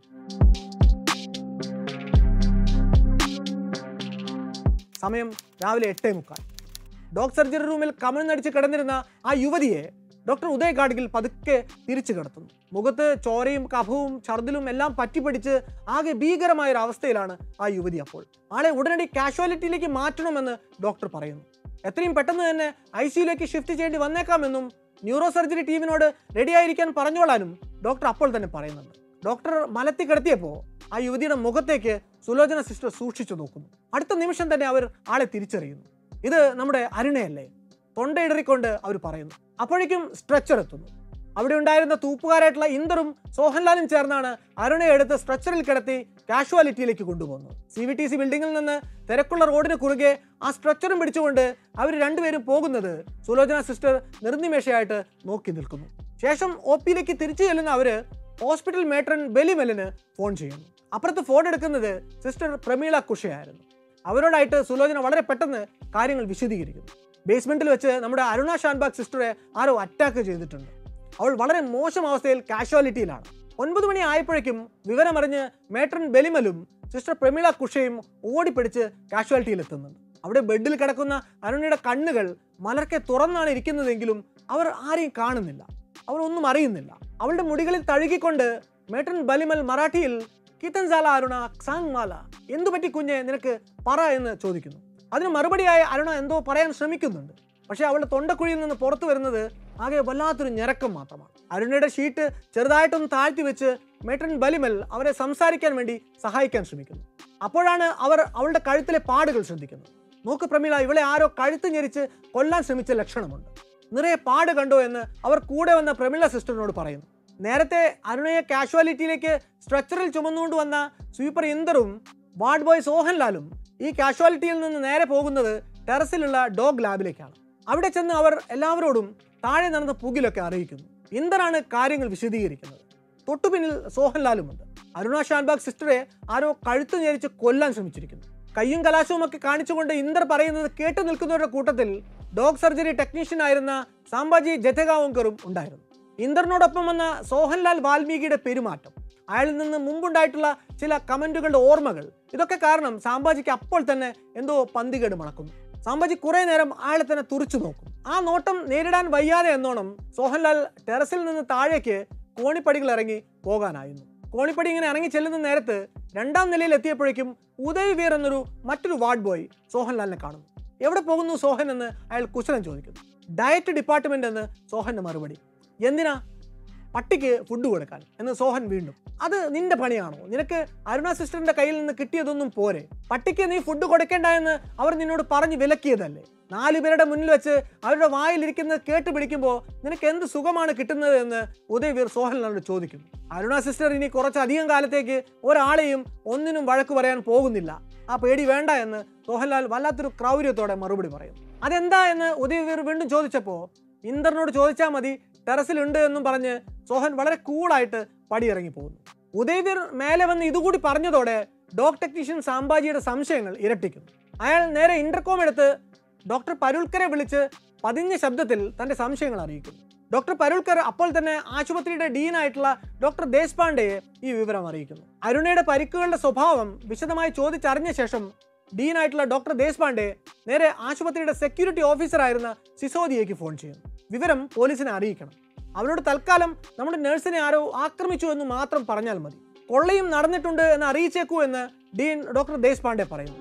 Speaker 1: സമയം രാവിലെ എട്ടേ മുക്കാൽ ഡോഗ് സർജറി റൂമിൽ കമിഴ്ന്നടിച്ച് കിടന്നിരുന്ന ആ യുവതിയെ ഡോക്ടർ ഉദയ് ഗാഡ്ഗിൽ പതുക്കെ തിരിച്ചു കിടത്തുന്നു മുഖത്ത് ചോരയും കഫവും ഛർദിലും എല്ലാം പറ്റിപ്പിടിച്ച് ആകെ ഭീകരമായ ഒരു അവസ്ഥയിലാണ് ആ യുവതി അപ്പോൾ ആളെ ഉടനടി കാഷ്വാലിറ്റിയിലേക്ക് മാറ്റണമെന്ന് ഡോക്ടർ പറയുന്നു എത്രയും പെട്ടെന്ന് തന്നെ ഐ സിയിലേക്ക് ഷിഫ്റ്റ് ചെയ്യേണ്ടി വന്നേക്കാമെന്നും ന്യൂറോ സർജറി ടീമിനോട് റെഡിയായിരിക്കാൻ പറഞ്ഞോളാനും ഡോക്ടർ അപ്പോൾ തന്നെ പറയുന്നുണ്ട് ഡോക്ടർ മലത്തി കിടത്തിയപ്പോൾ ആ യുവതിയുടെ മുഖത്തേക്ക് സുലോചന സിസ്റ്റർ സൂക്ഷിച്ചു നോക്കുന്നു അടുത്ത നിമിഷം തന്നെ അവർ ആളെ തിരിച്ചറിയുന്നു ഇത് നമ്മുടെ അരുണയല്ലേ തൊണ്ടയിടറിക്കൊണ്ട് അവർ പറയുന്നു അപ്പോഴേക്കും സ്ട്രെച്ചർ എത്തുന്നു അവിടെ ഉണ്ടായിരുന്ന തൂപ്പുകാരായിട്ടുള്ള ഇന്ദറും സോഹൻലാലും ചേർന്നാണ് അരുണയെ എടുത്ത് സ്ട്രെച്ചറിൽ കിടത്തി കാഷ്വാലിറ്റിയിലേക്ക് കൊണ്ടുപോകുന്നത് സി വി ടി സി ബിൽഡിങ്ങിൽ നിന്ന് തിരക്കുള്ള റോഡിന് കുറുകെ ആ സ്ട്രെച്ചറും പിടിച്ചുകൊണ്ട് അവർ രണ്ടുപേരും പോകുന്നത് സുലോചന സിസ്റ്റർ നിർനിമേഷയായിട്ട് നോക്കി നിൽക്കുന്നു ശേഷം ഒ പിയിലേക്ക് തിരിച്ചു ചെല്ലുന്ന അവര് ഹോസ്പിറ്റൽ മേട്രൻ ബെലിമെലിന് ഫോൺ ചെയ്യുന്നു അപ്പുറത്ത് ഫോൺ എടുക്കുന്നത് സിസ്റ്റർ പ്രമീള കുഷയായിരുന്നു അവരോടായിട്ട് സുലോചന വളരെ പെട്ടെന്ന് കാര്യങ്ങൾ വിശദീകരിക്കുന്നു ബേസ്മെന്റിൽ വെച്ച് നമ്മുടെ അരുണ ഷാൻബാഗ് സിസ്റ്ററെ ആരോ അറ്റാക്ക് ചെയ്തിട്ടുണ്ട് അവൾ വളരെ മോശം അവസ്ഥയിൽ കാഷ്വാലിറ്റിയിലാണ് ഒൻപത് മണി ആയപ്പോഴേക്കും വിവരമറിഞ്ഞ് മേട്രൻ ബെലിമലും സിസ്റ്റർ പ്രമീള കുഷയും ഓടിപ്പിടിച്ച് കാഷ്വാലിറ്റിയിൽ എത്തുന്നുണ്ട് അവിടെ ബെഡിൽ കിടക്കുന്ന അരുണയുടെ കണ്ണുകൾ മലർക്കെ തുറന്നാണ് ഇരിക്കുന്നതെങ്കിലും അവർ ആരെയും കാണുന്നില്ല അവർ ഒന്നും അറിയുന്നില്ല അവളുടെ മുടികളിൽ തഴുകിക്കൊണ്ട് മേട്രൻ ബലിമൽ മറാഠിയിൽ കീത്തൻസാല അരുണ ക്സാങ് മാല എന്തു പറ്റി കുഞ്ഞെ നിനക്ക് പറ എന്ന് ചോദിക്കുന്നു അതിന് മറുപടിയായി അരുണ എന്തോ പറയാൻ ശ്രമിക്കുന്നുണ്ട് പക്ഷേ അവളുടെ തൊണ്ടക്കുഴിയിൽ നിന്ന് പുറത്തു വരുന്നത് ആകെ വല്ലാത്തൊരു ഞരക്കം മാത്രമാണ് അരുണയുടെ ഷീറ്റ് ചെറുതായിട്ടൊന്ന് താഴ്ത്തി വെച്ച് മേട്രൻ ബലിമൽ അവരെ സംസാരിക്കാൻ വേണ്ടി സഹായിക്കാൻ ശ്രമിക്കുന്നു അപ്പോഴാണ് അവർ അവളുടെ കഴുത്തിലെ പാടുകൾ ശ്രദ്ധിക്കുന്നത് നോക്ക് പ്രമീള ഇവളെ ആരോ കഴുത്ത് ഞെരിച്ച് കൊല്ലാൻ ശ്രമിച്ച ലക്ഷണമുണ്ട് നിറയെ പാട് കണ്ടോ എന്ന് അവർ കൂടെ വന്ന പ്രമീള സിസ്റ്ററിനോട് പറയുന്നു നേരത്തെ അരുണയെ കാഷ്വാലിറ്റിയിലേക്ക് സ്ട്രെച്ചറിൽ ചുമന്നുകൊണ്ട് വന്ന സ്വീപ്പർ ഇന്ദറും വാർഡ് ബോയ് സോഹൻലാലും ഈ കാഷ്വാലിറ്റിയിൽ നിന്ന് നേരെ പോകുന്നത് ടെറസിലുള്ള ഡോഗ് ലാബിലേക്കാണ് അവിടെ ചെന്ന് അവർ എല്ലാവരോടും താഴെ നടന്ന പുകിലൊക്കെ അറിയിക്കുന്നു ഇന്ദറാണ് കാര്യങ്ങൾ വിശദീകരിക്കുന്നത് തൊട്ടുപിന്നിൽ സോഹൻലാലുമുണ്ട് അരുണ ഷാൻബാഗ് സിസ്റ്ററെ ആരോ കഴുത്ത് ഞെരിച്ച് കൊല്ലാൻ ശ്രമിച്ചിരിക്കുന്നു കയ്യും കലാശവും ഒക്കെ കാണിച്ചുകൊണ്ട് ഇന്ദർ പറയുന്നത് കേട്ടു നിൽക്കുന്നവരുടെ കൂട്ടത്തിൽ ഡോഗ് സർജറി ടെക്നീഷ്യൻ ആയിരുന്ന സാംബാജി ജഥഗാവങ്കറും ഉണ്ടായിരുന്നു ഇന്ദറിനോടൊപ്പം വന്ന സോഹൻലാൽ വാൽമീകിയുടെ പെരുമാറ്റം അയാളിൽ നിന്ന് മുമ്പുണ്ടായിട്ടുള്ള ചില കമന്റുകളുടെ ഓർമ്മകൾ ഇതൊക്കെ കാരണം സാംബാജിക്ക് അപ്പോൾ തന്നെ എന്തോ പന്തികേട് മണക്കുന്നു സാംബാജി കുറെ നേരം അയാളെ തന്നെ തുറച്ചു നോക്കും ആ നോട്ടം നേരിടാൻ വയ്യാതെ എന്നോണം സോഹൻലാൽ ടെറസിൽ നിന്ന് താഴേക്ക് കോണിപ്പടികൾ ഇറങ്ങി പോകാനായിരുന്നു കോണിപ്പടി ഇങ്ങനെ ഇറങ്ങി ചെല്ലുന്ന നേരത്ത് രണ്ടാം നിലയിൽ എത്തിയപ്പോഴേക്കും ഉദയ് വീർ എന്നൊരു മറ്റൊരു വാർഡ് ബോയ് സോഹൻലാലിനെ കാണുന്നു എവിടെ പോകുന്നു സോഹൻ എന്ന് അയാൾ കുശലം ചോദിക്കുന്നു ഡയറ്റ് ഡിപ്പാർട്ട്മെന്റ് എന്ന് സോഹന്റെ മറുപടി എന്തിനാ പട്ടിക്ക് ഫുഡ് കൊടുക്കാൻ എന്ന് സോഹൻ വീണ്ടും അത് നിന്റെ പണിയാണോ നിനക്ക് അരുണ സിസ്റ്ററിന്റെ കയ്യിൽ നിന്ന് കിട്ടിയതൊന്നും പോരെ പട്ടിക്ക് നീ ഫുഡ് കൊടുക്കേണ്ട എന്ന് അവർ നിന്നോട് പറഞ്ഞു വിലക്കിയതല്ലേ നാലു പേരുടെ മുന്നിൽ വെച്ച് അവരുടെ വായിലിരിക്കുന്നത് കേട്ട് പിടിക്കുമ്പോൾ നിനക്ക് എന്ത് സുഖമാണ് കിട്ടുന്നത് എന്ന് ഉദയവീർ സോഹൻലാലിനോട് ചോദിക്കുന്നു അരുണ സിസ്റ്റർ ഇനി കുറച്ചധികം കാലത്തേക്ക് ഒരാളെയും ഒന്നിനും വഴക്ക് പറയാൻ പോകുന്നില്ല ആ പേടി വേണ്ട എന്ന് സോഹൻലാൽ വല്ലാത്തൊരു ക്രൗര്യത്തോടെ മറുപടി പറയും അതെന്താ എന്ന് ഉദയവീർ വീണ്ടും ചോദിച്ചപ്പോൾ ഇന്ദറിനോട് ചോദിച്ചാൽ മതി ടെറസിലുണ്ട് എന്നും പറഞ്ഞ് സോഹൻ വളരെ കൂളായിട്ട് പടിയിറങ്ങി പോകുന്നു ഉദയവീർ മേലെ വന്ന് ഇതുകൂടി പറഞ്ഞതോടെ ഡോഗ് ടെക്നീഷ്യൻ സാംബാജിയുടെ സംശയങ്ങൾ ഇരട്ടിക്കുന്നു അയാൾ നേരെ ഇന്റർകോം എടുത്ത് ഡോക്ടർ പരുൾക്കരെ വിളിച്ച് പതിഞ്ഞ ശബ്ദത്തിൽ തന്റെ സംശയങ്ങൾ അറിയിക്കുന്നു ഡോക്ടർ പരുൾക്കർ അപ്പോൾ തന്നെ ആശുപത്രിയുടെ ഡീനായിട്ടുള്ള ഡോക്ടർ ദേശ്പാണ്ഡെയെ ഈ വിവരം അറിയിക്കുന്നു അരുണയുടെ പരിക്കുകളുടെ സ്വഭാവം വിശദമായി ചോദിച്ചറിഞ്ഞ ശേഷം ഡീനായിട്ടുള്ള ഡോക്ടർ ദേശ്പാണ്ഡെ നേരെ ആശുപത്രിയുടെ സെക്യൂരിറ്റി ഓഫീസറായിരുന്ന സിസോദിയയ്ക്ക് ഫോൺ ചെയ്യുന്നു വിവരം പോലീസിനെ അറിയിക്കണം അവരോട് തൽക്കാലം നമ്മുടെ നഴ്സിനെ ആരോ ആക്രമിച്ചു എന്ന് മാത്രം പറഞ്ഞാൽ മതി കൊള്ളയും നടന്നിട്ടുണ്ട് എന്ന് അറിയിച്ചേക്കൂ എന്ന് ഡീൻ ഡോക്ടർ ദേശ്പാണ്ഡെ പറയുന്നു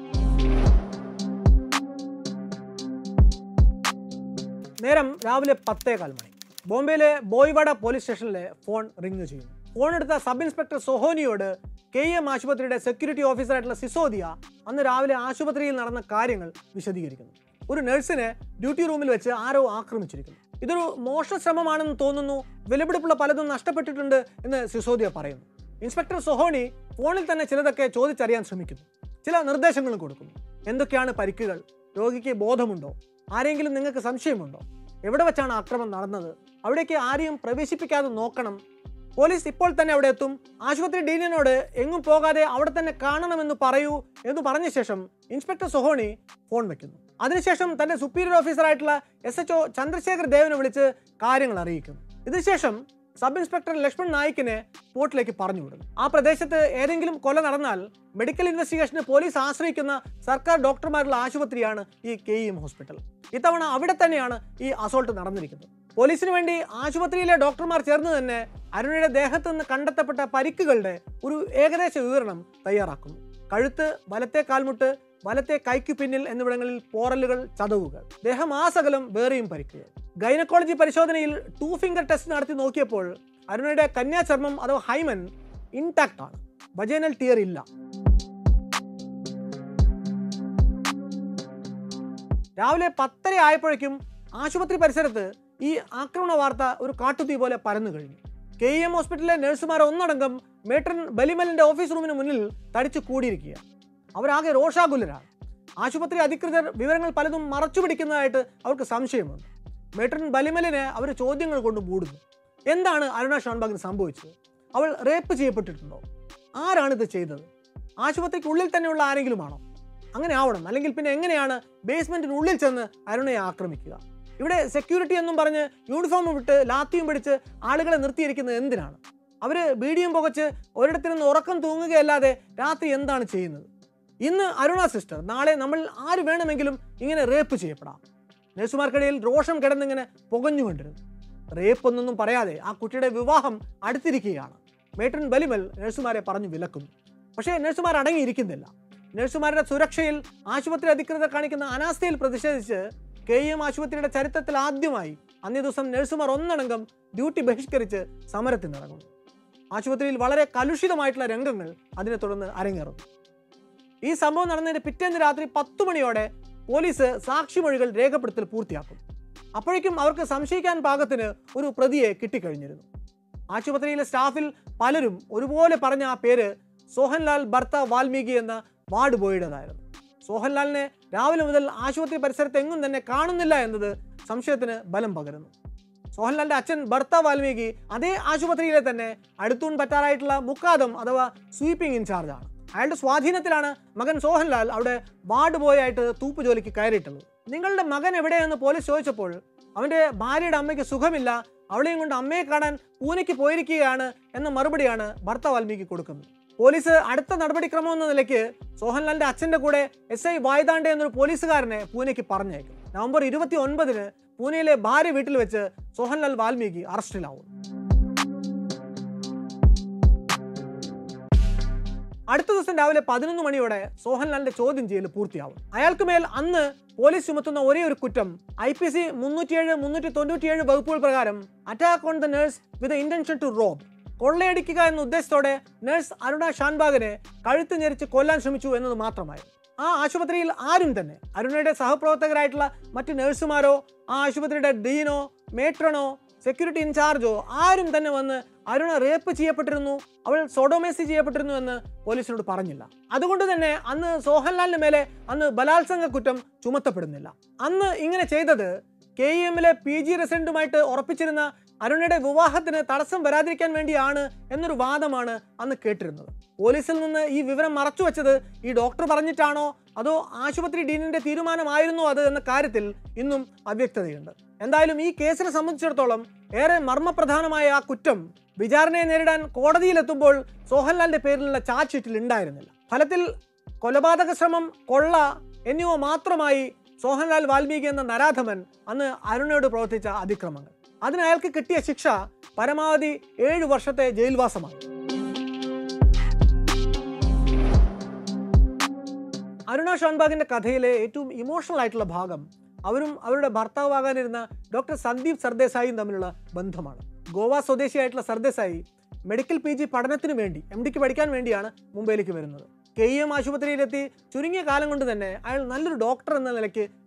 Speaker 1: നേരം രാവിലെ പത്തേകാൽ മണി ബോംബെയിലെ ബോയ്വാഡ പോലീസ് സ്റ്റേഷനിലെ ഫോൺ റിങ് ചെയ്യുന്നു ഫോൺ എടുത്ത സബ് ഇൻസ്പെക്ടർ സൊഹോനിയോട് കെ എം ആശുപത്രിയുടെ സെക്യൂരിറ്റി ഓഫീസറായിട്ടുള്ള സിസോദിയ അന്ന് രാവിലെ ആശുപത്രിയിൽ നടന്ന കാര്യങ്ങൾ വിശദീകരിക്കുന്നു ഒരു നഴ്സിനെ ഡ്യൂട്ടി റൂമിൽ വെച്ച് ആരോ ആക്രമിച്ചിരിക്കുന്നു ഇതൊരു മോഷണ ശ്രമമാണെന്ന് തോന്നുന്നു വിലപിടിപ്പുള്ള പലതും നഷ്ടപ്പെട്ടിട്ടുണ്ട് എന്ന് സിസോദിയ പറയുന്നു ഇൻസ്പെക്ടർ സൊഹോണി ഫോണിൽ തന്നെ ചിലതൊക്കെ ചോദിച്ചറിയാൻ ശ്രമിക്കുന്നു ചില നിർദ്ദേശങ്ങളും കൊടുക്കുന്നു എന്തൊക്കെയാണ് പരിക്കുകൾ രോഗിക്ക് ബോധമുണ്ടോ ആരെങ്കിലും നിങ്ങൾക്ക് സംശയമുണ്ടോ എവിടെ വെച്ചാണ് ആക്രമണം നടന്നത് അവിടേക്ക് ആരെയും പ്രവേശിപ്പിക്കാതെ നോക്കണം പോലീസ് ഇപ്പോൾ തന്നെ അവിടെ എത്തും ആശുപത്രി ഡീനിനോട് എങ്ങും പോകാതെ അവിടെ തന്നെ കാണണമെന്ന് പറയൂ എന്ന് പറഞ്ഞ ശേഷം ഇൻസ്പെക്ടർ സൊഹോണി ഫോൺ വെക്കുന്നു അതിനുശേഷം തന്റെ സുപ്പീരിയർ ഓഫീസറായിട്ടുള്ള എസ് എച്ച് ഒ ചന്ദ്രശേഖർ ദേവനെ വിളിച്ച് കാര്യങ്ങൾ അറിയിക്കുന്നു ഇതിനുശേഷം സബ് ഇൻസ്പെക്ടർ ലക്ഷ്മൺ നായിക്കിനെ സ്പോട്ടിലേക്ക് പറഞ്ഞു വിടുന്നു ആ പ്രദേശത്ത് ഏതെങ്കിലും കൊല നടന്നാൽ മെഡിക്കൽ ഇൻവെസ്റ്റിഗേഷന് പോലീസ് ആശ്രയിക്കുന്ന സർക്കാർ ഡോക്ടർമാരുള്ള ആശുപത്രിയാണ് ഈ കെ ഇ എം ഹോസ്പിറ്റൽ ഇത്തവണ അവിടെ തന്നെയാണ് ഈ അസോൾട്ട് നടന്നിരിക്കുന്നത് പോലീസിന് വേണ്ടി ആശുപത്രിയിലെ ഡോക്ടർമാർ ചേർന്ന് തന്നെ അരുണയുടെ ദേഹത്ത് നിന്ന് കണ്ടെത്തപ്പെട്ട പരിക്കുകളുടെ ഒരു ഏകദേശ വിവരണം തയ്യാറാക്കുന്നു കഴുത്ത് വലത്തെ കാൽമുട്ട് വലത്തെ കൈക്കു പിന്നിൽ എന്നിവിടങ്ങളിൽ പോറലുകൾ ചതവുകൾ ദേഹമാസകലം വേറെയും പരിക്കുകൾ ഗൈനക്കോളജി പരിശോധനയിൽ ടൂ ഫിംഗർ ടെസ്റ്റ് നടത്തി നോക്കിയപ്പോൾ അരുണയുടെ കന്യാചർമ്മം അഥവാ ഹൈമൻ ഇൻടാക്ട് ആണ് വജൈനൽ ടിയർ ഇല്ല രാവിലെ പത്തര ആയപ്പോഴേക്കും ആശുപത്രി പരിസരത്ത് ഈ ആക്രമണ വാർത്ത ഒരു കാട്ടുതീ പോലെ പരന്നു കഴിഞ്ഞു കെ ഇ എം ഹോസ്പിറ്റലിലെ നഴ്സുമാർ ഒന്നടങ്കം മേട്രൻ ബലിമലിന്റെ ഓഫീസ് റൂമിന് മുന്നിൽ തടിച്ചു കൂടിയിരിക്കുക അവരാകെ രോഷാകുലരാണ് ആശുപത്രി അധികൃതർ വിവരങ്ങൾ പലതും മറച്ചു പിടിക്കുന്നതായിട്ട് അവർക്ക് സംശയമുണ്ട് മേട്രൻ ബലിമലിനെ അവർ ചോദ്യങ്ങൾ കൊണ്ട് മൂടുന്നു എന്താണ് അരുണ ഷോൺബാഗിന് സംഭവിച്ചത് അവൾ റേപ്പ് ചെയ്യപ്പെട്ടിട്ടുണ്ടോ ആരാണ് ഇത് ചെയ്തത് ആശുപത്രിക്കുള്ളിൽ തന്നെയുള്ള ആരെങ്കിലുമാണോ അങ്ങനെ ആവണം അല്ലെങ്കിൽ പിന്നെ എങ്ങനെയാണ് ബേസ്മെന്റിനുള്ളിൽ ചെന്ന് അരുണയെ ആക്രമിക്കുക ഇവിടെ സെക്യൂരിറ്റി എന്നും പറഞ്ഞ് യൂണിഫോം വിട്ട് ലാത്തിയും പിടിച്ച് ആളുകളെ നിർത്തിയിരിക്കുന്നത് എന്തിനാണ് അവർ ബീഡിയും പുകച്ച് ഒരിടത്തിൽ നിന്ന് ഉറക്കം തൂങ്ങുകയല്ലാതെ രാത്രി എന്താണ് ചെയ്യുന്നത് ഇന്ന് അരുണ സിസ്റ്റർ നാളെ നമ്മൾ ആര് വേണമെങ്കിലും ഇങ്ങനെ റേപ്പ് ചെയ്യപ്പെടാം നഴ്സുമാർക്കിടയിൽ രോഷം കിടന്നിങ്ങനെ പുകഞ്ഞുകൊണ്ടിരുന്നു റേപ്പ് എന്നൊന്നും പറയാതെ ആ കുട്ടിയുടെ വിവാഹം അടുത്തിരിക്കുകയാണ് മേട്രൻ ബലിമൽ നഴ്സുമാരെ പറഞ്ഞു വിലക്കുന്നു പക്ഷേ നഴ്സുമാർ അടങ്ങിയിരിക്കുന്നില്ല നഴ്സുമാരുടെ സുരക്ഷയിൽ ആശുപത്രി അധികൃതർ കാണിക്കുന്ന അനാസ്ഥയിൽ പ്രതിഷേധിച്ച് കെ എം ആശുപത്രിയുടെ ചരിത്രത്തിൽ ആദ്യമായി അന്നേ ദിവസം നഴ്സുമാർ ഒന്നടങ്കം ഡ്യൂട്ടി ബഹിഷ്കരിച്ച് സമരത്തിനിറങ്ങുന്നു ആശുപത്രിയിൽ വളരെ കലുഷിതമായിട്ടുള്ള രംഗങ്ങൾ അതിനെ തുടർന്ന് അരങ്ങേറുന്നു ഈ സംഭവം നടന്നതിന് പിറ്റേന്ന് രാത്രി പത്തു മണിയോടെ പോലീസ് സാക്ഷിമൊഴികൾ രേഖപ്പെടുത്തൽ പൂർത്തിയാക്കും അപ്പോഴേക്കും അവർക്ക് സംശയിക്കാൻ പാകത്തിന് ഒരു പ്രതിയെ കിട്ടിക്കഴിഞ്ഞിരുന്നു ആശുപത്രിയിലെ സ്റ്റാഫിൽ പലരും ഒരുപോലെ പറഞ്ഞ ആ പേര് സോഹൻലാൽ ഭർത്ത വാൽമീകി എന്ന വാർഡ് ബോയുടേതായിരുന്നു സോഹൻലാലിനെ രാവിലെ മുതൽ ആശുപത്രി പരിസരത്ത് എങ്ങും തന്നെ കാണുന്നില്ല എന്നത് സംശയത്തിന് ബലം പകരുന്നു സോഹൻലാലിന്റെ അച്ഛൻ ഭർത്ത വാൽമീകി അതേ ആശുപത്രിയിലെ തന്നെ അടുത്തൂൺ പറ്റാറായിട്ടുള്ള മുക്കാദം അഥവാ സ്വീപ്പിംഗ് ഇൻചാർജാണ് അയാളുടെ സ്വാധീനത്തിലാണ് മകൻ സോഹൻലാൽ അവിടെ വാർഡ് ബോയ് ആയിട്ട് തൂപ്പ് ജോലിക്ക് കയറിയിട്ടുള്ളത് നിങ്ങളുടെ മകൻ എവിടെയെന്ന് പോലീസ് ചോദിച്ചപ്പോൾ അവന്റെ ഭാര്യയുടെ അമ്മയ്ക്ക് സുഖമില്ല അവളെയും കൊണ്ട് അമ്മയെ കാണാൻ പൂനെക്ക് പോയിരിക്കുകയാണ് എന്ന മറുപടിയാണ് ഭർത്ത വാൽമീകി കൊടുക്കുന്നത് പോലീസ് അടുത്ത നടപടിക്രമം എന്ന നിലയ്ക്ക് സോഹൻലാലിന്റെ അച്ഛന്റെ കൂടെ എസ് ഐ വായ്താണ്ടെ എന്നൊരു പോലീസുകാരനെ പൂനെക്ക് പറഞ്ഞയക്കും നവംബർ ഇരുപത്തി ഒൻപതിന് പൂനെയിലെ ഭാര്യ വീട്ടിൽ വെച്ച് സോഹൻലാൽ വാൽമീകി അറസ്റ്റിലാവും അടുത്ത ദിവസം രാവിലെ പതിനൊന്ന് മണിയോടെ സോഹൻലാലിന്റെ ചോദ്യം ചെയ്യൽ പൂർത്തിയാവും അയാൾക്ക് മേൽ അന്ന് പോലീസ് ചുമത്തുന്ന ഒരേ ഒരു കുറ്റം ഐ പി സി മുന്നൂറ്റിയേഴ് മുന്നൂറ്റി തൊണ്ണൂറ്റിയേഴ് വകുപ്പുകൾ പ്രകാരം attack on the nurse with intention to rob കൊള്ളയടിക്കുക എന്ന ഉദ്ദേശത്തോടെ നഴ്സ് അരുണ ഷാൻബാഗിനെ കഴുത്ത് ഞെരിച്ച് കൊല്ലാൻ ശ്രമിച്ചു എന്നത് മാത്രമായിരുന്നു ആ ആശുപത്രിയിൽ ആരും തന്നെ അരുണയുടെ സഹപ്രവർത്തകരായിട്ടുള്ള മറ്റ് നഴ്സുമാരോ ആ ആശുപത്രിയുടെ ഡീനോ മേട്രണോ സെക്യൂരിറ്റി ഇൻചാർജോ ആരും തന്നെ വന്ന് അരുണ റേപ്പ് ചെയ്യപ്പെട്ടിരുന്നു അവൾ സോഡോമേസി ചെയ്യപ്പെട്ടിരുന്നു എന്ന് പോലീസിനോട് പറഞ്ഞില്ല അതുകൊണ്ട് തന്നെ അന്ന് സോഹൻലാലിന് മേലെ അന്ന് ബലാത്സംഗ കുറ്റം ചുമത്തപ്പെടുന്നില്ല അന്ന് ഇങ്ങനെ ചെയ്തത് കെ ഇ എമ്മിലെ പി ജി റെസിഡന്റുമായിട്ട് ഉറപ്പിച്ചിരുന്ന അരുണയുടെ വിവാഹത്തിന് തടസ്സം വരാതിരിക്കാൻ വേണ്ടിയാണ് എന്നൊരു വാദമാണ് അന്ന് കേട്ടിരുന്നത് പോലീസിൽ നിന്ന് ഈ വിവരം മറച്ചു വെച്ചത് ഈ ഡോക്ടർ പറഞ്ഞിട്ടാണോ അതോ ആശുപത്രി ഡീനിന്റെ തീരുമാനമായിരുന്നോ അത് എന്ന കാര്യത്തിൽ ഇന്നും അവ്യക്തതയുണ്ട് എന്തായാലും ഈ കേസിനെ സംബന്ധിച്ചിടത്തോളം ഏറെ മർമ്മപ്രധാനമായ ആ കുറ്റം വിചാരണയെ നേരിടാൻ കോടതിയിലെത്തുമ്പോൾ സോഹൻലാലിന്റെ പേരിലുള്ള ചാർജ് ഷീറ്റിൽ ഉണ്ടായിരുന്നില്ല ഫലത്തിൽ കൊലപാതക ശ്രമം കൊള്ള എന്നിവ മാത്രമായി സോഹൻലാൽ വാൽമീകി എന്ന നരാധമൻ അന്ന് അരുണയോട് പ്രവർത്തിച്ച അതിക്രമങ്ങൾ അതിന് അയാൾക്ക് കിട്ടിയ ശിക്ഷ പരമാവധി ഏഴ് വർഷത്തെ ജയിൽവാസമാണ് അരുണ ഷോൺബാഗിന്റെ കഥയിലെ ഏറ്റവും ഇമോഷണൽ ആയിട്ടുള്ള ഭാഗം അവരും അവരുടെ ഭർത്താവാകാനിരുന്ന ഡോക്ടർ സന്ദീപ് സർദേശായിയും തമ്മിലുള്ള ബന്ധമാണ് ഗോവ സ്വദേശിയായിട്ടുള്ള സർദേശായി മെഡിക്കൽ പി ജി പഠനത്തിന് വേണ്ടി എം ഡിക്ക് പഠിക്കാൻ വേണ്ടിയാണ് മുംബൈയിലേക്ക് വരുന്നത് കെ ഇ എം ആശുപത്രിയിലെത്തി ചുരുങ്ങിയ കാലം കൊണ്ട് തന്നെ അയാൾ നല്ലൊരു ഡോക്ടർ എന്ന നിലയ്ക്ക്